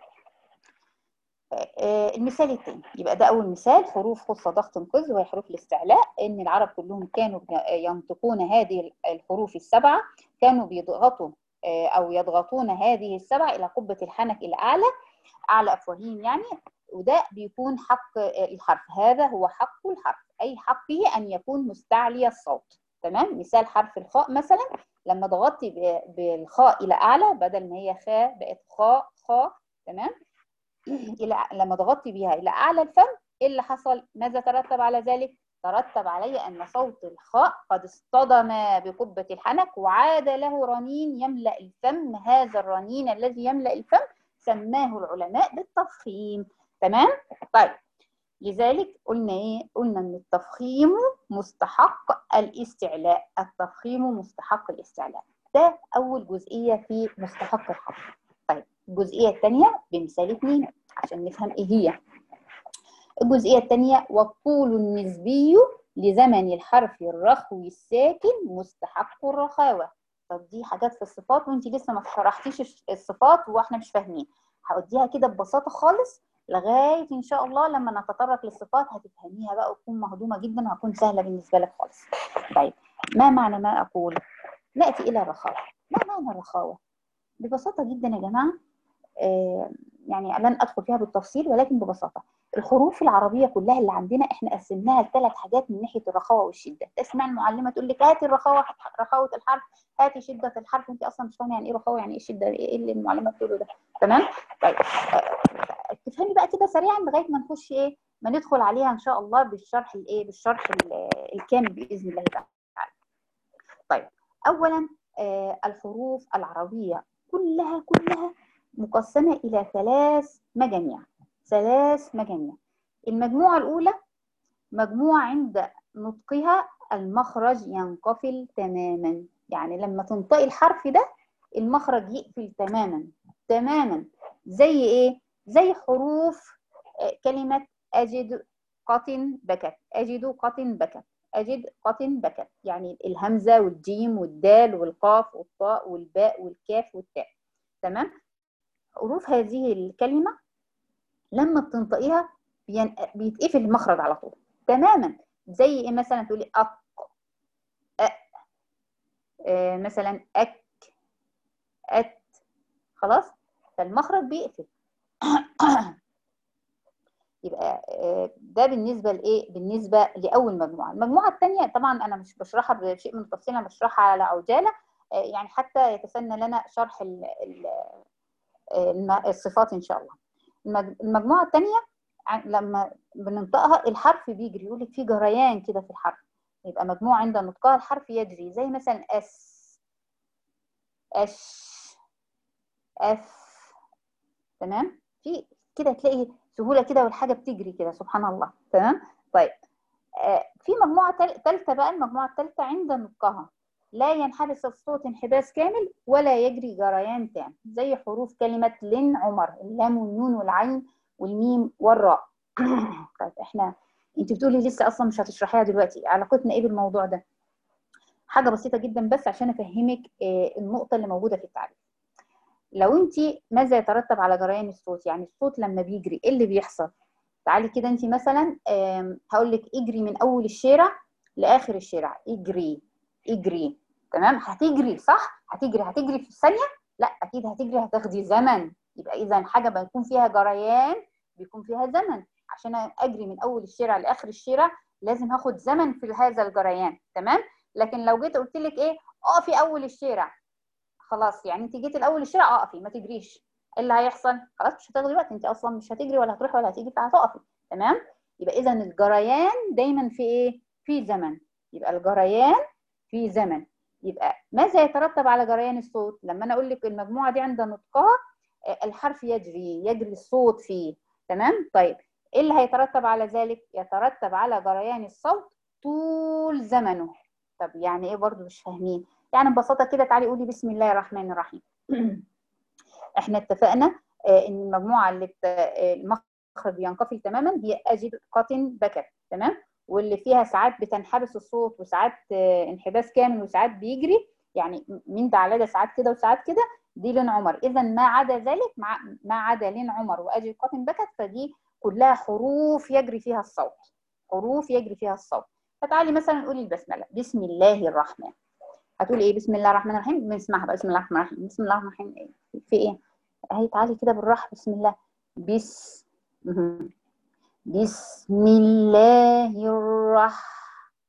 آه المثال الثاني يبقى ده اول مثال حروف خص ضغط قز وهي حروف الاستعلاء ان العرب كلهم كانوا ينطقون هذه الحروف السبعه كانوا بيضغطوا آه او يضغطون هذه السبعه الى قبه الحنك الى اعلى اعلى افواههم يعني وده بيكون حق الحرف هذا هو حق الحرف اي حقه ان يكون مستعلي الصوت تمام مثال حرف الخاء مثلا لما ضغطتي بالخاء الى اعلى بدل ما هي خاء بقت خاء خاء تمام الى لما ضغطتي بيها الى اعلى الفم ايه اللي حصل ماذا ترتب على ذلك ترتب عليه ان صوت الخاء قد اصطدم بقبه الحنك وعاد له رنين يملا الفم هذا الرنين الذي يملا الفم سماه العلماء بالتفخيم تمام طيب لذلك قلنا ايه قلنا ان التفخيم مستحق الاستعلاء التفخيم مستحق الاستعلاء ده اول جزئيه في مستحق الحرف طيب الجزئيه الثانيه بمثال اثنين عشان نفهم ايه هي الجزئيه الثانيه والطول النسبي لزمن الحرف الرخوي الساكن مستحق الرخاوه طب دي حاجات في الصفات وانت لسه ما شرحتيش الصفات واحنا مش فاهمين هوديها كده ببساطه خالص لغايه ان شاء الله لما نتطرق للصفات هتفهميها بقى وتكون مهضومه جدا وهتكون سهله بالنسبه لك خالص. طيب ما معنى ما اقول؟ ناتي الى الرخاوه. ما معنى الرخاوه؟ ببساطه جدا يا جماعه آه يعني لن ادخل فيها بالتفصيل ولكن ببساطه الحروف العربيه كلها اللي عندنا احنا قسمناها لثلاث حاجات من ناحيه الرخاوه والشده تسمع المعلمه تقول لك هاتي الرخاوه رخاوه الحرف هاتي شده الحرف انت اصلا مش فاهمه يعني ايه رخاوه يعني ايه شده ايه اللي المعلمه بتقوله ده تمام طيب آه تفهمي بقى كده سريعا لغايه ما نخش ايه ما ندخل عليها ان شاء الله بالشرح الايه بالشرح الكامل باذن الله تعالى طيب اولا آه الحروف العربيه كلها كلها مقسمه الى ثلاث مجاميع ثلاث مجاميع المجموعه الاولى مجموعه عند نطقها المخرج ينقفل تماما يعني لما تنطقي الحرف ده المخرج يقفل تماما تماما زي ايه زي حروف كلمة أجد قط بكت أجد قط بكت أجد قط بكت يعني الهمزة والجيم والدال والقاف والطاء والباء والكاف والتاء تمام حروف هذه الكلمة لما بتنطقيها بيتقفل المخرج على طول تماما زي ايه مثلا تقولي أق أ آه مثلا أك أت خلاص فالمخرج بيقفل يبقى ده بالنسبه لايه بالنسبه لاول مجموعه المجموعه الثانيه طبعا انا مش بشرحها بشيء من التفصيل انا بشرحها على عجاله يعني حتى يتسنى لنا شرح الصفات ان شاء الله المجموعه الثانيه لما بننطقها الحرف بيجري يقول لك في جريان كده في الحرف يبقى مجموعه عند نطقها الحرف يجري زي مثلا اس اش اف تمام في كده تلاقي سهوله كده والحاجه بتجري كده سبحان الله تمام طيب آه في مجموعه ثالثه بقى المجموعه الثالثه عند نطقها لا ينحبس الصوت انحباس كامل ولا يجري جريان تام زي حروف كلمة لن عمر اللام والنون والعين والميم والراء طيب احنا انت بتقولي لسه اصلا مش هتشرحيها دلوقتي علاقتنا ايه بالموضوع ده حاجه بسيطه جدا بس عشان افهمك آه، النقطه اللي موجوده في التعريف لو انت ماذا يترتب على جريان الصوت يعني الصوت لما بيجري ايه اللي بيحصل تعالي كده انت مثلا آم، هقول لك اجري من اول الشارع لاخر الشارع اجري اجري تمام هتجري صح هتجري هتجري في ثانيه لا اكيد هتجري هتاخدي زمن يبقى اذا حاجه بيكون فيها جريان بيكون فيها زمن عشان اجري من اول الشارع لاخر الشارع لازم هاخد زمن في هذا الجريان تمام لكن لو جيت قلت لك ايه اقفي اول الشارع خلاص يعني انت جيتي الاول الشارع اقفي ما تجريش ايه اللي هيحصل خلاص مش هتاخدي وقت انت اصلا مش هتجري ولا هتروحي ولا هتيجي فهتقفي تمام يبقى اذا الجريان دايما في ايه في زمن يبقى الجريان في زمن يبقى ماذا يترتب على جريان الصوت لما انا اقول لك المجموعه دي عند نطقها آه، الحرف يجري يجري الصوت فيه تمام طيب ايه اللي هيترتب على ذلك يترتب على جريان الصوت طول زمنه طب يعني ايه برضو مش فاهمين يعني ببساطه كده تعالي قولي بسم الله الرحمن الرحيم احنا اتفقنا آه، ان المجموعه اللي بت... آه، المخرج ينقفل تماما هي اجد قاتن بكر تمام واللي فيها ساعات بتنحبس الصوت وساعات آه، انحباس كامل وساعات بيجري يعني من ده على ده ساعات كده وساعات كده دي لين عمر اذا ما عدا ذلك مع ما عدا لين عمر واجد قاتن بكر فدي كلها حروف يجري فيها الصوت حروف يجري فيها الصوت فتعالي مثلا قولي البسمله بسم الله الرحمن هتقولي ايه بسم الله الرحمن الرحيم بنسمعها بقى بسم الله الرحمن الرحيم بسم الله الرحمن الرحيم ايه في ايه اهي تعالي كده بالراحه بسم الله بس مهم. بسم الله الرح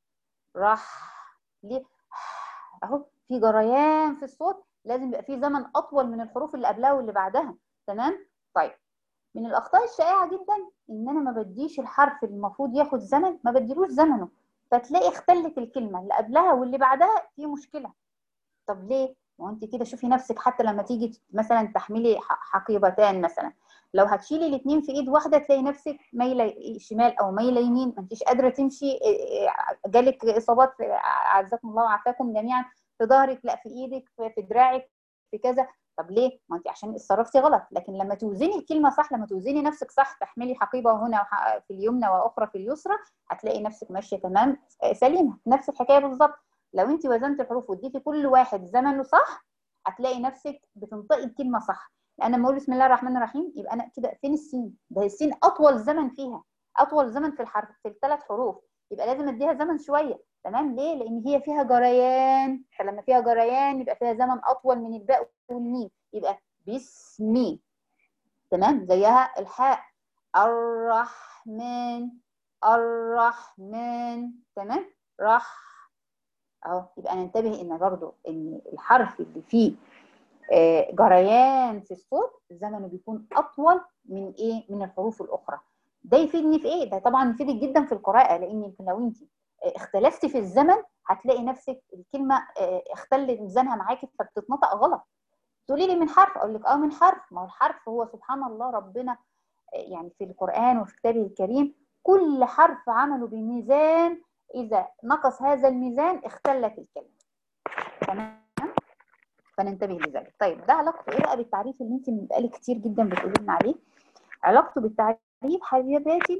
رح ليه اهو في جريان في الصوت لازم يبقى في زمن اطول من الحروف اللي قبلها واللي بعدها تمام طيب من الاخطاء الشائعه جدا ان انا ما بديش الحرف اللي المفروض ياخد زمن ما بديلوش زمنه فتلاقي اختلت الكلمه اللي قبلها واللي بعدها في مشكله طب ليه ما هو انت كده شوفي نفسك حتى لما تيجي مثلا تحملي ح- حقيبتان مثلا لو هتشيلي الاثنين في ايد واحده تلاقي نفسك مايله شمال او مايله يمين ما انتيش قادره تمشي إيه إيه جالك اصابات في- اعزكم الله وعافاكم جميعا في ظهرك لا في ايدك في في دراعك في كذا طب ليه؟ ما انت عشان اتصرفتي غلط لكن لما توزني الكلمه صح لما توزني نفسك صح تحملي حقيبه هنا وح- في اليمنى واخرى في اليسرى هتلاقي نفسك ماشيه تمام آه، سليمه نفس الحكايه بالظبط لو انت وزنت الحروف واديتي كل واحد زمنه صح هتلاقي نفسك بتنطقي الكلمه صح لان لما اقول بسم الله الرحمن الرحيم يبقى انا كده فين السين ده السين اطول زمن فيها اطول زمن في الحرف في الثلاث حروف يبقى لازم اديها زمن شويه تمام ليه لان هي فيها جريان فلما فيها جريان يبقى فيها زمن اطول من الباء والميم يبقى بسمي تمام زيها الحاء الرحمن الرحمن تمام رح اهو يبقى ننتبه ان برضو ان الحرف اللي فيه آه، جريان في الصوت زمنه بيكون اطول من ايه من الحروف الاخرى ده يفيدني في ايه ده طبعا يفيدك جدا في القراءه لان يمكن لو انت آه، اختلفتي في الزمن هتلاقي نفسك الكلمه آه، اختل ميزانها معاكي فبتتنطق غلط تقولي لي من حرف اقول لك اه من حرف ما هو الحرف هو سبحان الله ربنا آه، يعني في القران وفي كتابه الكريم كل حرف عمله بميزان اذا نقص هذا الميزان اختلت الكلمه تمام فننتبه لذلك طيب ده علاقته ايه بقى بالتعريف اللي انت بقالي كتير جدا بتقولي لنا عليه علاقته بالتعريف حبيباتي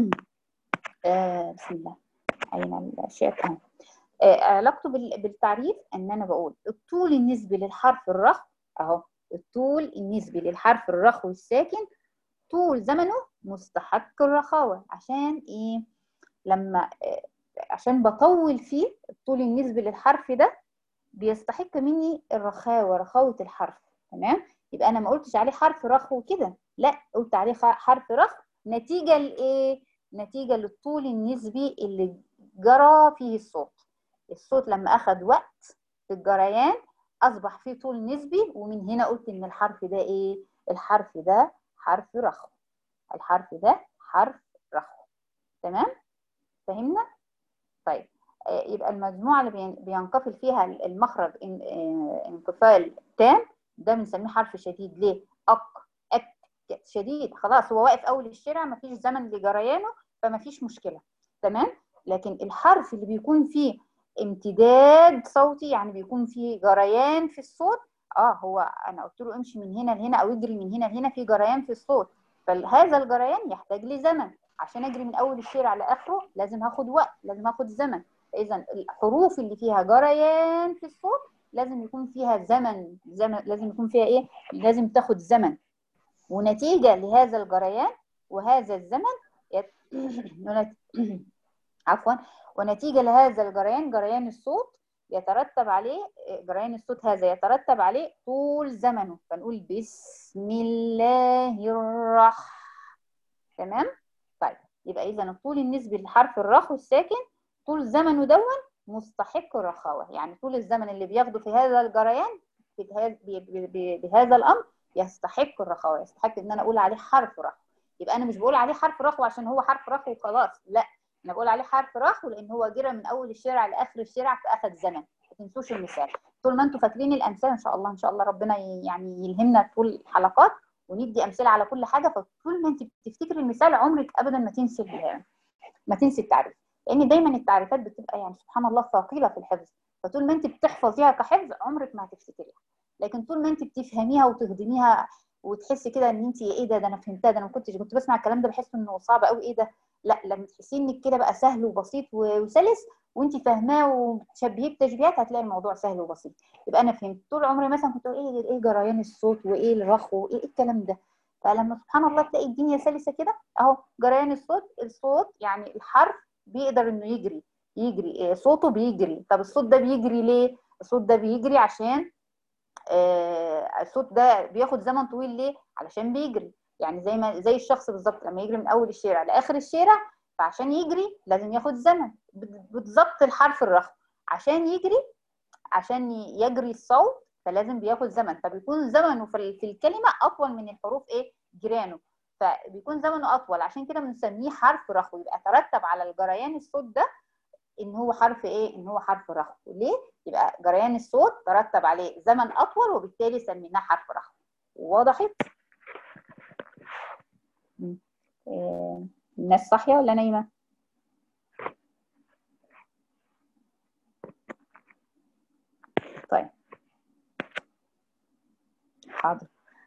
آه بسم الله اين الشات اهو آه علاقته بال- بالتعريف ان انا بقول الطول النسبي للحرف الرخو اهو الطول النسبي للحرف الرخو الساكن طول زمنه مستحق الرخاوه عشان ايه لما آه عشان بطول فيه الطول النسبي للحرف ده بيستحق مني الرخاوه رخاوه الحرف تمام يبقى انا ما قلتش عليه حرف رخو كده لا قلت عليه خ- حرف رخو نتيجه لايه نتيجه للطول النسبي اللي جرى فيه الصوت الصوت لما اخذ وقت في الجريان اصبح فيه طول نسبي ومن هنا قلت ان الحرف ده ايه الحرف ده حرف رخو الحرف ده حرف رخو تمام فهمنا طيب آه، يبقى المجموعه اللي بين- بينقفل فيها المخرج ان- آه، انقفال تام ده بنسميه حرف شديد ليه اق اك شديد خلاص هو واقف اول الشارع مفيش زمن لجريانه فمفيش مشكله تمام لكن الحرف اللي بيكون فيه امتداد صوتي يعني بيكون في جريان في الصوت اه هو انا قلت له امشي من هنا لهنا او اجري من هنا لهنا في جريان في الصوت فهذا الجريان يحتاج لزمن عشان اجري من اول الشارع لاخره لازم هاخد وقت لازم هاخد زمن اذا الحروف اللي فيها جريان في الصوت لازم يكون فيها زمن زمن لازم يكون فيها ايه لازم تاخد زمن ونتيجه لهذا الجريان وهذا الزمن يت... عفوا ونتيجه لهذا الجريان جريان الصوت يترتب عليه جريان الصوت هذا يترتب عليه طول زمنه فنقول بسم الله الرحمن تمام طيب يبقى اذا الطول النسبي لحرف الراء والساكن طول زمنه دون مستحق الرخاوه يعني طول الزمن اللي بياخده في هذا الجريان في هذا بهذا الامر يستحق الرخاوه يستحق ان انا اقول عليه حرف رخو يبقى انا مش بقول عليه حرف رخو عشان هو حرف رخو وخلاص لا انا بقول عليه حرف رخو لان هو جرى من اول الشارع لاخر الشارع فاخذ زمن ما تنسوش المثال طول ما انتم فاكرين الامثال ان شاء الله ان شاء الله ربنا يعني يلهمنا طول الحلقات وندي امثله على كل حاجه فطول ما انت بتفتكري المثال عمرك ابدا ما تنسي ما تنسي التعريف لان دايما التعريفات بتبقى يعني سبحان الله ثقيله في الحفظ فطول ما انت بتحفظيها كحفظ عمرك ما هتفتكريها لكن طول ما انت بتفهميها وتخدميها وتحسي كده ان انت ايه ده ده انا فهمتها ده انا ما كنتش كنت بسمع الكلام ده بحس انه صعب قوي ايه ده لا لما تحسي انك كده بقى سهل وبسيط وسلس وانت فاهماه وتشبهيه بتشبيهات هتلاقي الموضوع سهل وبسيط يبقى انا فهمت طول عمري مثلا كنت ايه ايه جريان الصوت وايه الرخو وايه الكلام ده فلما سبحان الله تلاقي الدنيا سلسه كده اهو جريان الصوت الصوت يعني الحرف بيقدر انه يجري يجري صوته بيجري طب الصوت ده بيجري ليه الصوت ده بيجري عشان آه الصوت ده بياخد زمن طويل ليه علشان بيجري يعني زي ما زي الشخص بالظبط لما يجري من اول الشارع لاخر الشارع فعشان يجري لازم ياخد زمن بالظبط الحرف الرخو عشان يجري عشان يجري الصوت فلازم بياخد زمن فبيكون زمنه في الكلمه اطول من الحروف ايه جيرانه فبيكون زمنه اطول عشان كده بنسميه حرف رخو يبقى ترتب على الجريان الصوت ده ان هو حرف ايه ان هو حرف رخو ليه يبقى جريان الصوت ترتب عليه زمن اطول وبالتالي سميناه حرف رخو وضحت إيه الناس صاحيه ولا نايمه طيب حاضر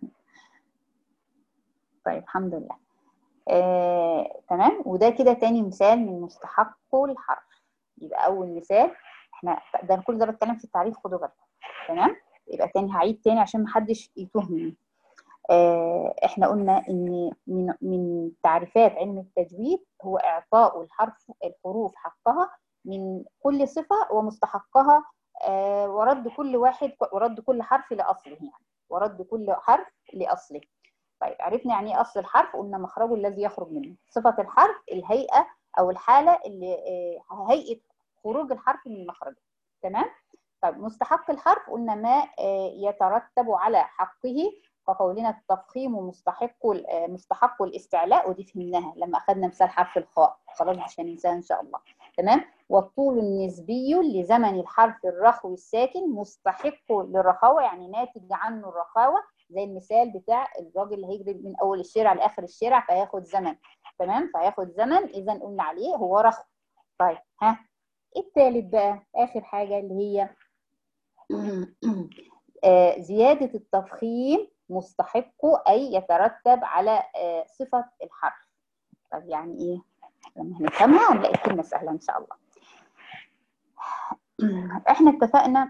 طيب الحمد لله آه، تمام وده كده تاني مثال من مستحقه الحرف يبقى اول مثال احنا ده كل ده بتكلم في التعريف خدوا بالكم تمام يبقى تاني هعيد تاني عشان محدش يتوهني آه، احنا قلنا ان من من تعريفات علم التجويد هو اعطاء الحرف الحروف حقها من كل صفه ومستحقها آه، ورد كل واحد ورد كل حرف لاصله يعني ورد كل حرف لاصله طيب عرفنا يعني ايه اصل الحرف قلنا مخرجه الذي يخرج منه صفه الحرف الهيئه او الحاله اللي آه، هيئه خروج الحرف من مخرجه تمام طيب مستحق الحرف قلنا ما يترتب على حقه كقولنا التفخيم ومستحق مستحق الاستعلاء ودي فهمناها لما اخذنا مثال حرف الخاء خلاص مش هننساها ان شاء الله تمام والطول النسبي لزمن الحرف الرخو الساكن مستحق للرخاوه يعني ناتج عنه الرخاوه زي المثال بتاع الراجل اللي هيجري من اول الشارع لاخر الشارع فهياخد زمن تمام فهياخد زمن اذا قلنا عليه هو رخو طيب ها الثالث بقى اخر حاجه اللي هي آه زياده التفخيم مستحقه اي يترتب على آه صفه الحرف طب يعني ايه لما هنفهمها هنلاقي الكلمه سهله ان شاء الله احنا اتفقنا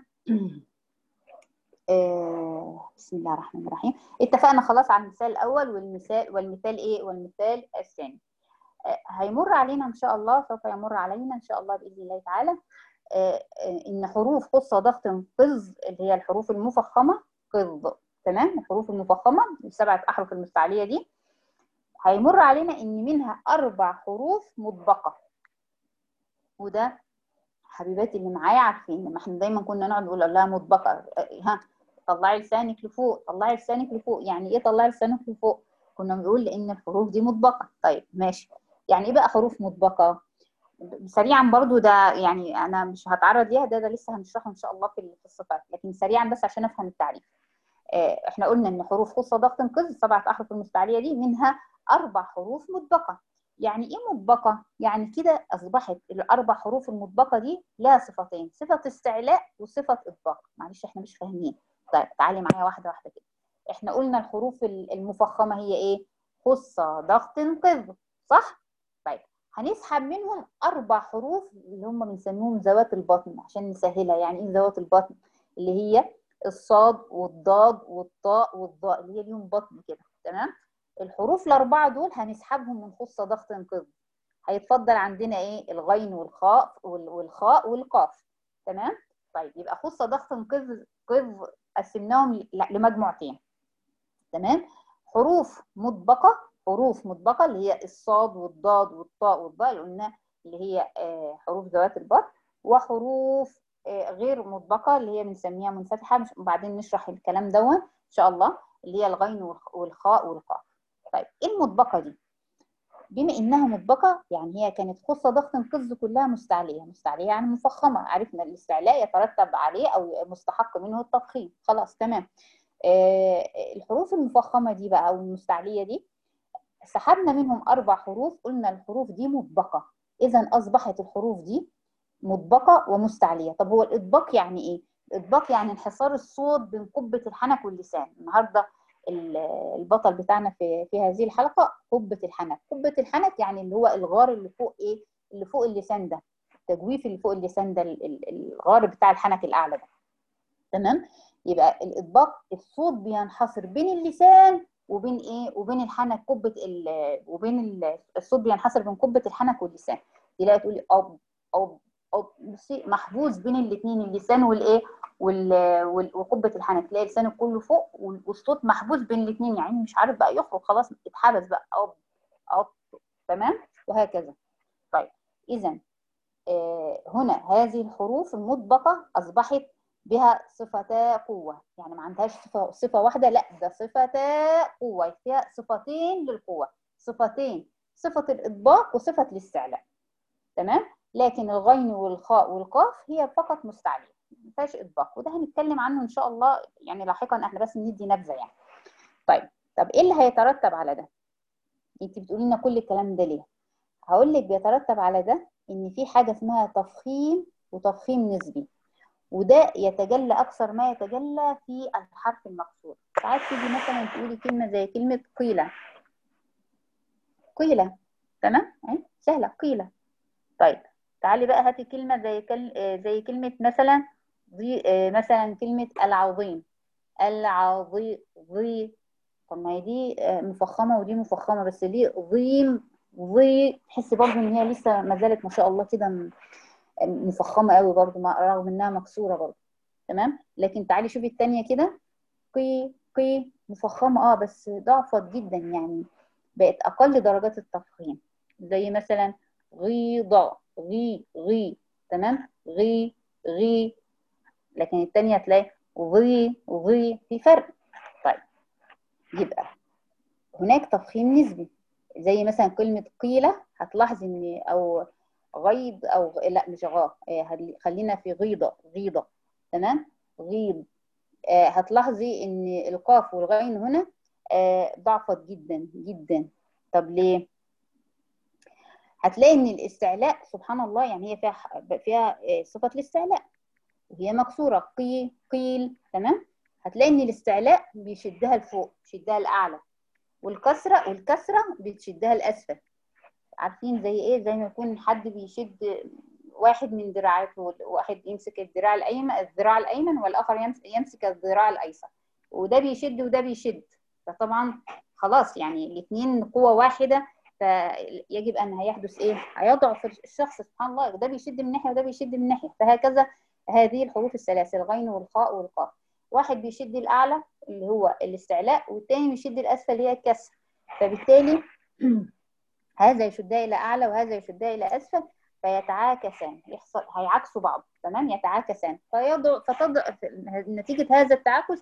آه بسم الله الرحمن الرحيم اتفقنا خلاص على المثال الاول والمثال والمثال ايه والمثال الثاني آه هيمر علينا ان شاء الله سوف يمر علينا ان شاء الله باذن الله تعالى آه ان حروف قصه ضغط قز اللي هي الحروف المفخمه قز تمام الحروف المفخمه السبعه احرف المستعليه دي هيمر علينا ان منها اربع حروف مطبقه وده حبيباتي اللي معايا عارفين ما احنا دايما كنا نقعد نقول لها مطبقه ها طلعي لسانك لفوق طلعي لسانك لفوق يعني ايه طلعي لسانك لفوق كنا بنقول لان الحروف دي مطبقه طيب ماشي يعني ايه بقى حروف مطبقه سريعا برضو ده يعني انا مش هتعرض ليها ده ده لسه هنشرحه ان شاء الله في الصفات لكن سريعا بس عشان افهم التعريف احنا قلنا ان حروف خص ضغط قز سبعه احرف المستعليه دي منها اربع حروف مطبقه يعني ايه مطبقه يعني كده اصبحت الاربع حروف المطبقه دي لها صفتين صفه استعلاء وصفه اطباق معلش احنا مش فاهمين طيب تعالي معايا واحده واحده كده احنا قلنا الحروف المفخمه هي ايه خصه ضغط قذ صح طيب هنسحب منهم اربع حروف اللي هم بنسميهم ذوات البطن عشان نسهلها يعني ايه ذوات البطن اللي هي الصاد والضاد والطاء والضاء اللي هي ليهم بطن كده تمام الحروف الاربعه دول هنسحبهم من خصه ضغط قذ هيتفضل عندنا ايه الغين والخاء والخاء والقاف تمام طيب يبقى خصه ضغط قذ قذ قسمناهم لمجموعتين تمام حروف مطبقه حروف مطبقه اللي هي الصاد والضاد والطاء والضاء اللي قلنا اللي هي حروف ذوات البطن وحروف غير مطبقه اللي هي بنسميها منفتحه وبعدين نشرح الكلام دون ان شاء الله اللي هي الغين والخاء والقاف طيب ايه المطبقه دي بما انها مطبقه يعني هي كانت خصه ضغط قز كلها مستعليه مستعليه يعني مفخمه عرفنا الاستعلاء يترتب عليه او مستحق منه التفخيم خلاص تمام آه الحروف المفخمه دي بقى او المستعليه دي سحبنا منهم اربع حروف قلنا الحروف دي مطبقه اذا اصبحت الحروف دي مطبقه ومستعليه طب هو الاطباق يعني ايه الاطباق يعني انحصار الصوت بين قبه الحنك واللسان النهارده البطل بتاعنا في في هذه الحلقه قبه الحنك قبه الحنك يعني اللي هو الغار اللي فوق ايه اللي فوق اللسان ده التجويف اللي فوق اللسان ده الغار بتاع الحنك الاعلى ده تمام يبقى الاطباق الصوت بينحصر بين اللسان وبين ايه وبين الحنك قبه وبين الصوت بينحصر بين قبه الحنك واللسان تلاقي تقولي اب اب اب بصي محبوس بين الاثنين اللسان والايه وقبه الحنك تلاقي لسانك كله فوق والصوت محبوس بين الاثنين يعني مش عارف بقى يخرج خلاص اتحبس بقى اب اب تمام وهكذا طيب اذا آه هنا هذه الحروف المطبقه اصبحت بها صفتا قوه يعني ما عندهاش صفه صفه واحده لا ده صفتا قوه فيها صفتين للقوه صفتين صفه الاطباق وصفه الاستعلاء تمام لكن الغين والخاء والقاف هي فقط مستعليه ما فيهاش اطباق وده هنتكلم عنه ان شاء الله يعني لاحقا احنا بس ندي نبذه يعني طيب طب ايه اللي هيترتب على ده انت بتقولي لنا كل الكلام ده ليه هقول لك بيترتب على ده ان في حاجه اسمها تفخيم وتفخيم نسبي وده يتجلى اكثر ما يتجلى في الحرف المكسور ساعات تيجي مثلا تقولي كلمه زي كلمه قيله قيله تمام اهي سهله قيله طيب تعالي بقى هاتي كلمه زي كل... زي كلمه مثلا ضي... مثلا كلمه العظيم العظيم ضي طب ما هي دي مفخمه ودي مفخمه بس ليه ضيم ضي تحسي برضه ان هي لسه ما زالت ما شاء الله كده مفخمه قوي برضه رغم انها مكسوره برضه تمام لكن تعالي شوفي الثانيه كده قي قي مفخمه اه بس ضعفت جدا يعني بقت اقل درجات التفخيم زي مثلا غيضة غي غي تمام غي غي لكن الثانيه هتلاقي غي غي في فرق طيب يبقى هناك تفخيم نسبي زي مثلا كلمه قيله هتلاحظي ان او غيض او لا مش غا خلينا في غيضه غيضه تمام غيض آه هتلاحظي ان القاف والغين هنا آه ضعفت جدا جدا طب ليه هتلاقي ان الاستعلاء سبحان الله يعني هي فيها فيها صفه الاستعلاء وهي مكسوره قي قيل تمام هتلاقي ان الاستعلاء بيشدها لفوق بيشدها لاعلى والكسره والكسره بتشدها لاسفل عارفين زي ايه زي ما يكون حد بيشد واحد من دراعاته واحد يمسك الدراع الايمن الذراع الايمن والاخر يمسك الذراع الايسر وده بيشد وده بيشد فطبعا خلاص يعني الاثنين قوه واحده فيجب ان هيحدث ايه هيضعف الشخص سبحان الله ده بيشد من ناحيه وده بيشد من ناحيه فهكذا هذه الحروف الثلاثه الغين والخاء والقاف واحد بيشد الاعلى اللي هو الاستعلاء والتاني بيشد الاسفل اللي هي الكسر فبالتالي هذا يشدها الى اعلى وهذا يشدها الى اسفل فيتعاكسان يحصل هيعكسوا بعض تمام يتعاكسان فيضع فتضعف نتيجه هذا التعاكس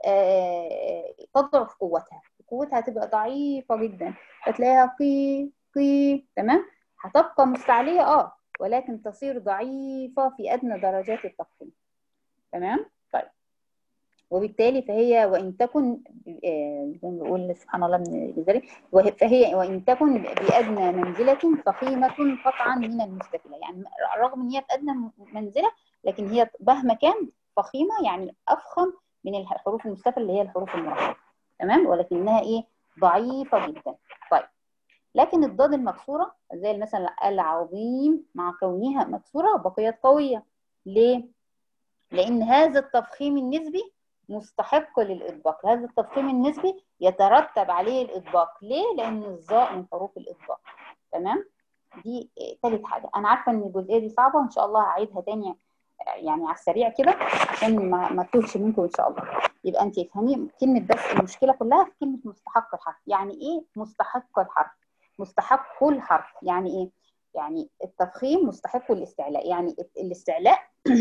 آه تضعف قوتها قوتها تبقى ضعيفه جدا فتلاقيها قي قي تمام هتبقى مستعليه اه ولكن تصير ضعيفه في ادنى درجات التفخيم تمام طيب وبالتالي فهي وان تكن آه، زي ما بيقول سبحان الله ابن الجزري وه- فهي وان تكن بادنى منزله فخيمه قطعا من المستفله يعني رغم ان هي في ادنى منزله لكن هي مهما كان فخيمه يعني افخم من الحروف المستفله اللي هي الحروف المرققه تمام ولكنها ايه ضعيفه جدا طيب لكن الضاد المكسوره زي مثلا العظيم مع كونها مكسوره بقيت قويه ليه لان هذا التفخيم النسبي مستحق للاطباق هذا التفخيم النسبي يترتب عليه الاطباق ليه لان الظاء من حروف الاطباق تمام دي آه، تالت حاجه انا عارفه ان الجزئيه دي صعبه وان شاء الله هعيدها تاني آه، يعني على السريع كده عشان ما ما تتوهش منكم ان شاء الله يبقى انت افهمي كلمه بس المشكله كلها في كلمه مستحق الحرف يعني ايه مستحق الحرف مستحق الحرف يعني ايه يعني التفخيم مستحق الاستعلاء يعني الاستعلاء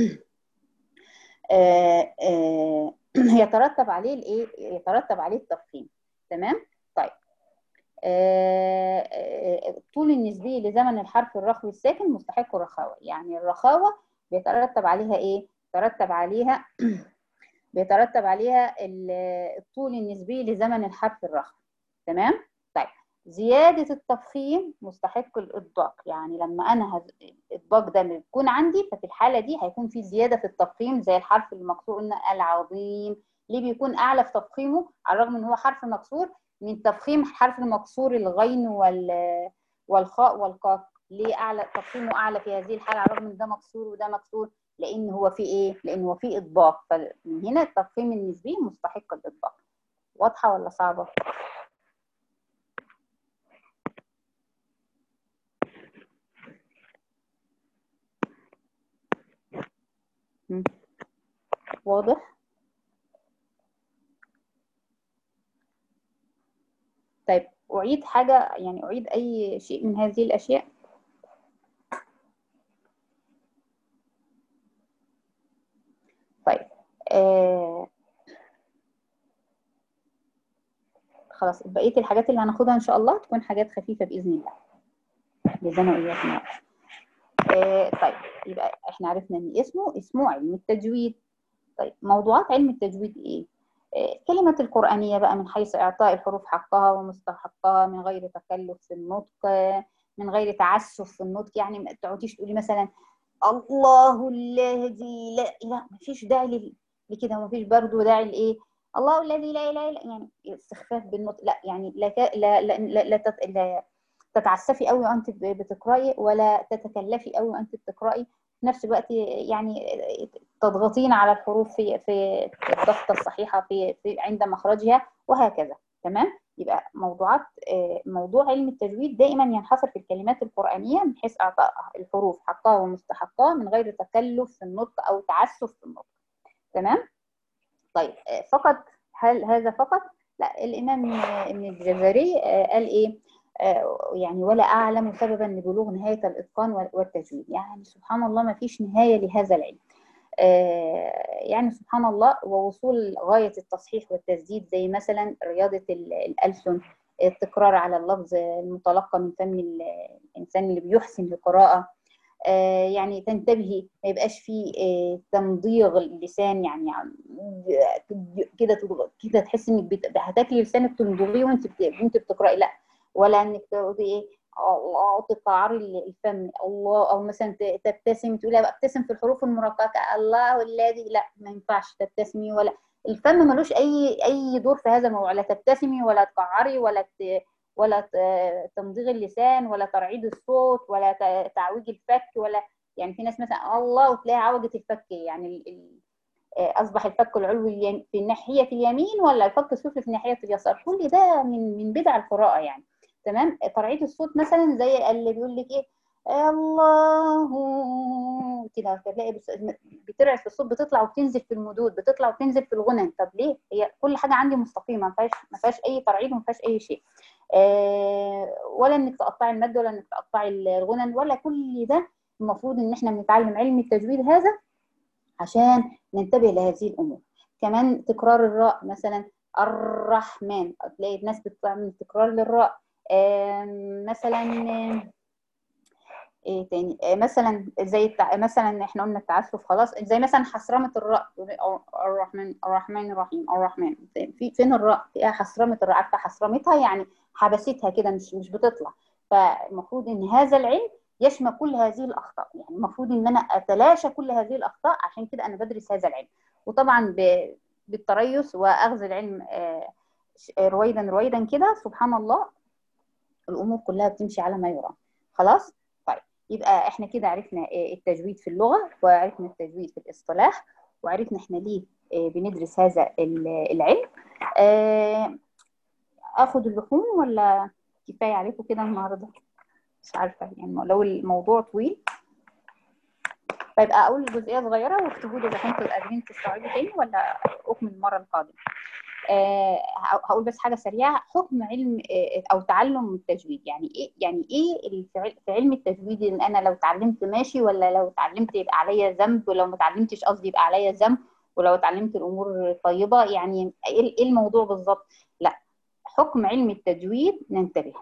آه، آه، يترتب عليه الايه يترتب عليه التفخيم تمام طيب آه، آه، الطول النسبي لزمن الحرف الرخوي الساكن مستحق الرخاوه يعني الرخاوه بيترتب عليها ايه بيترتب عليها بيترتب عليها ال- الطول النسبي لزمن الحرف الرخوي تمام طيب زيادة التفخيم مستحق الإطباق يعني لما أنا هز... الإطباق ده بيكون عندي ففي الحالة دي هيكون في زيادة في التفخيم زي الحرف المكسور قلنا العظيم ليه بيكون أعلى في تفخيمه على الرغم إن هو حرف مكسور من تفخيم الحرف المكسور الغين وال... والخاء والقاف ليه أعلى تفخيمه أعلى في هذه الحالة على الرغم إن ده مكسور وده مكسور لأن هو في إيه؟ لأن هو في إطباق فمن هنا التفخيم النسبي مستحق الإطباق واضحة ولا صعبة؟ مم. واضح طيب أعيد حاجة يعني أعيد أي شيء من هذه الأشياء طيب آه خلاص بقية الحاجات اللي هناخدها إن شاء الله تكون حاجات خفيفة بإذن الله جزانا وإياكم يا رب. آه طيب يبقى احنا عرفنا ان اسمه اسمه علم التجويد طيب موضوعات علم التجويد ايه آه كلمة القرآنية بقى من حيث إعطاء الحروف حقها ومستحقها من غير تكلف في النطق آه، من غير تعسف في النطق يعني ما تقعديش تقولي مثلا الله الذي لا لا ما فيش داعي لل- لكده وما فيش برضه داعي لايه الله الذي لا اله الا يعني استخفاف بالنطق لا يعني لا ك- لا لا, لا, لا, تت- لا تتعسفي قوي وانت بتقراي ولا تتكلفي قوي وانت بتقراي في نفس الوقت يعني تضغطين على الحروف في في الضغطه الصحيحه في, في عند مخرجها وهكذا تمام يبقى موضوعات آه، موضوع علم التجويد دائما ينحصر في الكلمات القرآنية من حيث إعطاء الحروف حقها ومستحقها من غير تكلف في النطق أو تعسف في النطق تمام طيب آه، فقط هل هذا فقط لا الإمام آه، ابن الجزري آه، قال إيه آه، يعني ولا أعلم سببا لبلوغ نهاية الإتقان وال- والتجويد يعني سبحان الله ما فيش نهاية لهذا العلم آه، يعني سبحان الله ووصول غاية التصحيح والتسديد زي مثلا رياضة ال- الألسن التكرار على اللفظ المتلقى من فم ال- الإنسان اللي بيحسن القراءة آه، يعني تنتبهي ما يبقاش فيه آه، تمضيغ اللسان يعني عم- كده تضغ- كده تحسي انك بت- هتاكلي لسانك تمضغيه وانت بت- وانت بتقراي لا ولا انك تقولي ايه الله تقعري الفم الله او مثلا ت- تبتسمي تقولي لا ابتسم في الحروف المرققه الله الذي لا ما ينفعش تبتسمي ولا الفم ملوش اي اي دور في هذا الموضوع لا تبتسمي ولا تقعري ولا ت... ولا ت- تمضيغ اللسان ولا ترعيد الصوت ولا ت- تعويج الفك ولا يعني في ناس مثلا الله وتلاقيها عوجت الفك يعني ال... ال... آه، اصبح الفك العلوي اليم- في ناحيه اليمين ولا الفك السفلي في ناحيه اليسار كل ده من من بدع القراءه يعني تمام ترعيد الصوت مثلا زي اللي بيقول لك ايه الله كده تلاقي بس- بترعد في الصوت بتطلع وبتنزل في المدود بتطلع وبتنزل في الغنى طب ليه هي كل حاجه عندي مستقيمه ما فيهاش ما فيهاش اي ترعيد وما فيهاش اي شيء آه ولا انك تقطعي المد ولا انك تقطعي الغنى ولا كل ده المفروض ان احنا بنتعلم علم التجويد هذا عشان ننتبه لهذه الامور كمان تكرار الراء مثلا الرحمن تلاقي الناس بتعمل تكرار للراء آم، مثلا آم، ايه تاني إيه مثلا زي التع... مثلا احنا قلنا التعسف خلاص زي مثلا حسرمة الراء الرحمن الرحمن الرحيم الرحمن في فين الراء ايه حسرمة الراء عارفه حسرمتها يعني حبستها كده مش مش بتطلع فالمفروض ان هذا العلم يشمل كل هذه الاخطاء يعني المفروض ان انا اتلاشى كل هذه الاخطاء عشان كده انا بدرس هذا العلم وطبعا ب... بالتريث واخذ العلم آه رويدا رويدا كده سبحان الله الامور كلها بتمشي على ما يرام خلاص طيب يبقى احنا كده عرفنا التجويد في اللغه وعرفنا التجويد في الاصطلاح وعرفنا احنا ليه بندرس هذا العلم اخد اللحوم ولا كفايه عليكم كده النهارده مش عارفه يعني لو الموضوع طويل طيب اقول جزئيه صغيره واكتبوا لي اذا كنتوا قادرين تستوعبوا تاني ولا اكمل المره القادمه أه هقول بس حاجه سريعه حكم علم او تعلم التجويد يعني ايه يعني ايه في علم التجويد ان انا لو اتعلمت ماشي ولا لو اتعلمت يبقى عليا ذنب ولو ما اتعلمتش قصدي يبقى عليا ذنب ولو اتعلمت الامور طيبه يعني ايه الموضوع بالظبط لا حكم علم التجويد ننتبه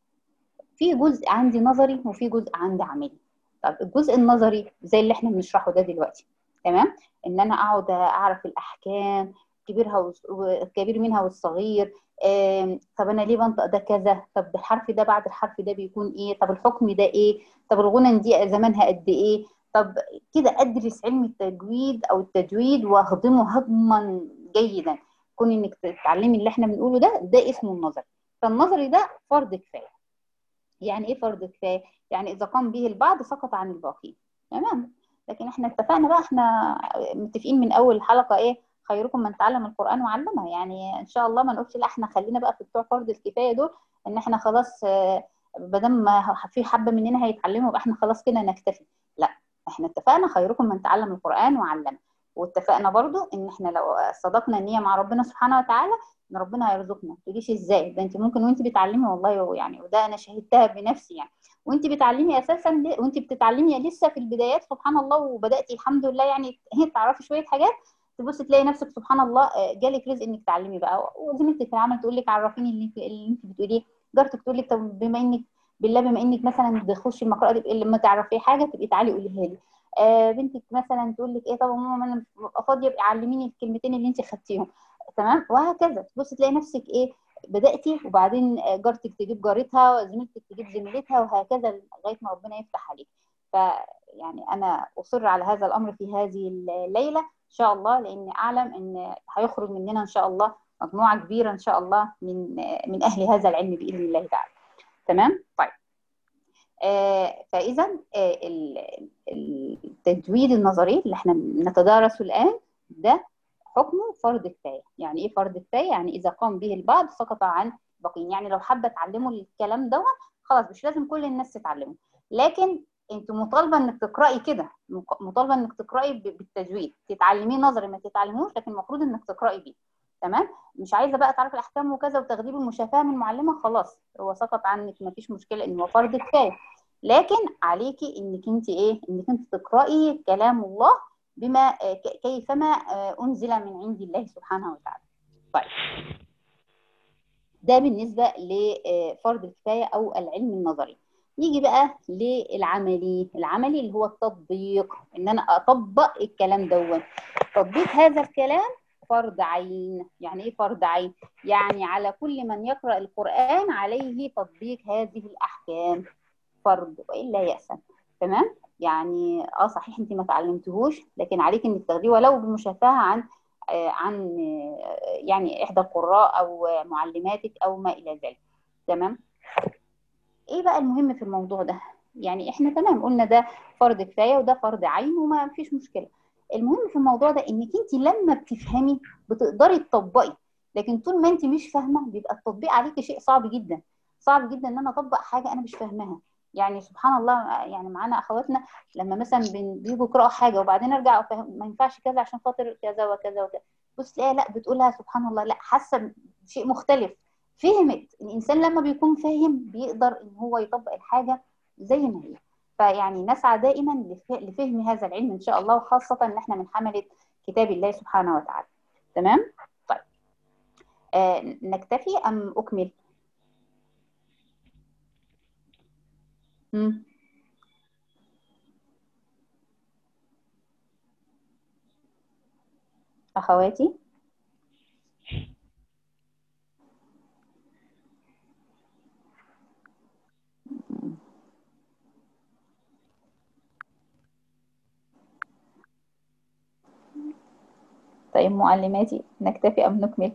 في جزء عندي نظري وفي جزء عندي عملي طب الجزء النظري زي اللي احنا بنشرحه ده دلوقتي تمام ان انا اقعد اعرف الاحكام كبيرها والكبير منها والصغير آه، طب انا ليه بنطق ده كذا طب الحرف ده بعد الحرف ده بيكون ايه طب الحكم ده ايه طب الغنن دي زمانها قد ايه طب كده ادرس علم التجويد او التجويد واهضمه هضما جيدا كون انك تتعلمي اللي احنا بنقوله ده ده اسمه النظري فالنظري ده فرض كفايه يعني ايه فرض كفايه يعني اذا قام به البعض سقط عن الباقين تمام لكن احنا اتفقنا بقى احنا متفقين من اول حلقه ايه خيركم من تعلم القران وعلمه يعني ان شاء الله ما نقولش لا احنا خلينا بقى في بتوع فرض الكفايه دول ان احنا خلاص ما دام في حبه مننا هيتعلموا يبقى احنا خلاص كده نكتفي لا احنا اتفقنا خيركم من تعلم القران وعلمه واتفقنا برضو ان احنا لو صدقنا النيه مع ربنا سبحانه وتعالى ان ربنا هيرزقنا ما تقوليش ازاي ده انت ممكن وانت بتعلمي والله يعني وده انا شهدتها بنفسي يعني وانت بتعلمي اساسا وانت بتتعلمي لسه في البدايات سبحان الله وبداتي الحمد لله يعني تعرفي شويه حاجات تبص تلاقي نفسك سبحان الله جالك رزق انك تعلمي بقى وزميلتك في العمل تقول لك عرفيني اللي, اللي انت بتقوليه جارتك تقول لك طب بما انك بالله بما انك مثلا تخشي المقرأة دي لما تعرفي حاجه تبقي تعالي قوليها لي آه بنتك مثلا تقول لك ايه طب ماما انا فاضيه ابقي علميني الكلمتين اللي انت خدتيهم تمام وهكذا تبص تلاقي نفسك ايه بداتي وبعدين جارتك تجيب جارتها زميلتك تجيب زميلتها وهكذا لغايه ما ربنا يفتح عليك فيعني انا اصر على هذا الامر في هذه الليله ان شاء الله لاني اعلم ان هيخرج مننا ان شاء الله مجموعه كبيره ان شاء الله من من اهل هذا العلم باذن الله تعالى تمام طيب آه فاذا آه التجويد النظري اللي احنا نتدارسه الان ده حكمه فرض كفايه يعني ايه فرض كفايه يعني اذا قام به البعض سقط عن الباقيين يعني لو حابه تعلموا الكلام ده خلاص مش لازم كل الناس تتعلمه لكن انت مطالبه انك تقراي كده مطالبه انك تقراي بالتجويد تتعلميه نظري ما تتعلموش لكن المفروض انك تقراي بيه تمام مش عايزه بقى تعرفي الاحكام وكذا وتغليب المشافهه من المعلمه خلاص هو سقط عنك ما فيش مشكله ان هو فرض كفايه لكن عليكي انك انت ايه انك انت تقراي كلام الله بما كيفما انزل من عند الله سبحانه وتعالى طيب ده بالنسبه لفرض الكفايه او العلم النظري نيجي بقى للعملي العملي اللي هو التطبيق ان انا اطبق الكلام دوت تطبيق هذا الكلام فرض عين يعني ايه فرض عين يعني على كل من يقرأ القرآن عليه تطبيق هذه الأحكام فرض وإلا يأسا تمام يعني اه صحيح انت ما تعلمتهوش لكن عليك انك تاخديه ولو بمشافهه عن آه عن آه يعني احدى القراء او معلماتك او ما الى ذلك تمام ايه بقى المهم في الموضوع ده يعني احنا تمام قلنا ده فرض كفايه وده فرض عين وما فيش مشكله المهم في الموضوع ده انك انت لما بتفهمي بتقدري تطبقي لكن طول ما انت مش فاهمه بيبقى التطبيق عليكي شيء صعب جدا صعب جدا ان انا اطبق حاجه انا مش فاهماها يعني سبحان الله يعني معانا اخواتنا لما مثلا بيجوا يقراوا حاجه وبعدين ارجع ما ينفعش كذا عشان خاطر كذا وكذا وكذا بص تلاقيها لا بتقولها سبحان الله لا حاسه بشيء مختلف فهمت الانسان لما بيكون فاهم بيقدر ان هو يطبق الحاجه زي ما هي فيعني نسعى دائما لفهم هذا العلم ان شاء الله وخاصه ان احنا من حمله كتاب الله سبحانه وتعالى تمام طيب آه نكتفي ام اكمل مم. أخواتي طيب معلماتي نكتفي أم نكمل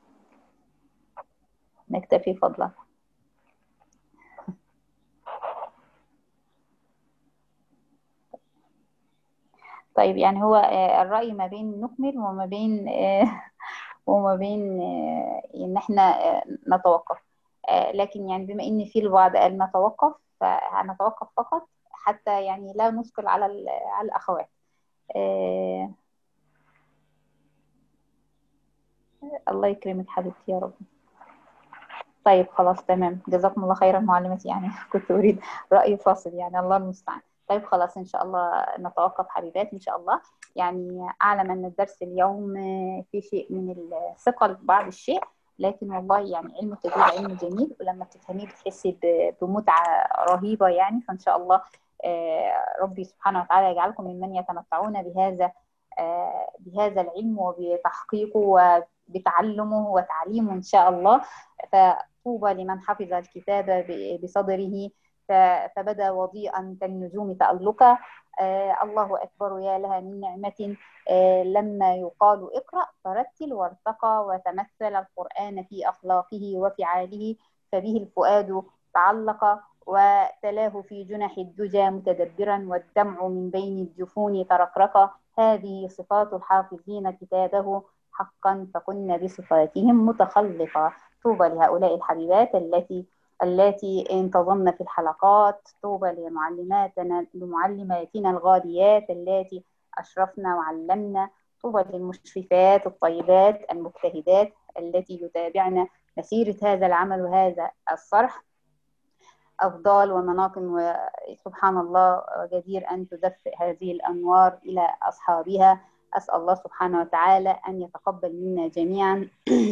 نكتفي فضلا طيب يعني هو آه، الرأي ما بين نكمل وما بين آه، وما بين آه، إن إحنا آه، نتوقف آه، لكن يعني بما إن في البعض قال نتوقف فهنتوقف فقط حتى يعني لا نثقل على ال- على الأخوات آه، الله يكرمك حبيبتي يا رب طيب خلاص تمام جزاكم الله خيرا معلمتي يعني كنت أريد رأي فاصل يعني الله المستعان طيب خلاص إن شاء الله نتوقف حبيبات إن شاء الله يعني أعلم أن الدرس اليوم آه، في شيء من الثقل بعض الشيء لكن والله يعني علم التجويد علم جميل ولما بتفهميه بتحسي ب- بمتعة رهيبة يعني فإن شاء الله آه، ربي سبحانه وتعالى يجعلكم ممن يتمتعون بهذا آه، بهذا العلم وبتحقيقه وبتعلمه وتعليمه إن شاء الله فطوبى لمن حفظ الكتاب ب- بصدره ف- فبدا وضيئا كالنجوم تألقا آه الله أكبر يا لها من نعمة آه لما يقال اقرأ فرتل وارتقى وتمثل القرآن في أخلاقه وفعاله فبه الفؤاد تعلق وتلاه في جنح الدجى متدبرا والدمع من بين الجفون ترقرق هذه صفات الحافظين كتابه حقا فكن بصفاتهم متخلقة طوبى لهؤلاء الحبيبات التي التي انتظمن في الحلقات طوبى لمعلماتنا لمعلماتنا الغاليات التي أشرفنا وعلمنا طوبى للمشرفات الطيبات المجتهدات التي يتابعن مسيرة هذا العمل وهذا الصرح أفضال ومناقم سبحان الله جدير أن تدفئ هذه الأنوار إلى أصحابها أسأل الله سبحانه وتعالى أن يتقبل منا جميعا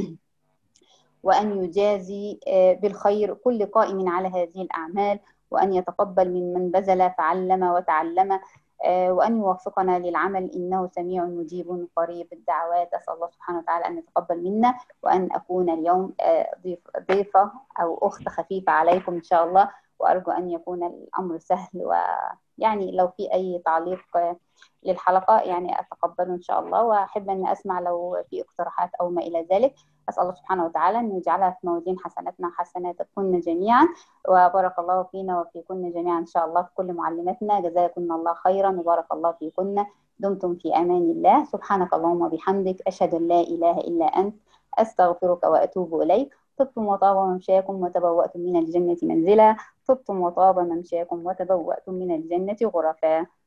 وأن يجازي بالخير كل قائم على هذه الأعمال وأن يتقبل ممن بذل فعلم وتعلم وأن يوفقنا للعمل إنه سميع مجيب قريب الدعوات أسأل الله سبحانه وتعالى أن يتقبل منا وأن أكون اليوم ضيف ضيفة أو أخت خفيفة عليكم إن شاء الله وأرجو أن يكون الأمر سهل ويعني لو في أي تعليق للحلقة يعني أتقبله إن شاء الله وأحب أن أسمع لو في اقتراحات أو ما إلى ذلك أسأل الله سبحانه وتعالى أن يجعلها في موازين حسناتنا وحسناتكن جميعا وبارك الله فينا وفيكن جميعا إن شاء الله في كل معلماتنا جزاكن الله خيرا وبارك الله فيكن دمتم في أمان الله سبحانك اللهم وبحمدك أشهد أن لا إله إلا أنت أستغفرك وأتوب إليك طبتم وطاب ممشاكم وتبوأتم من الجنة منزلا طبتم وطاب ممشاكم وتبوأتم من الجنة غرفا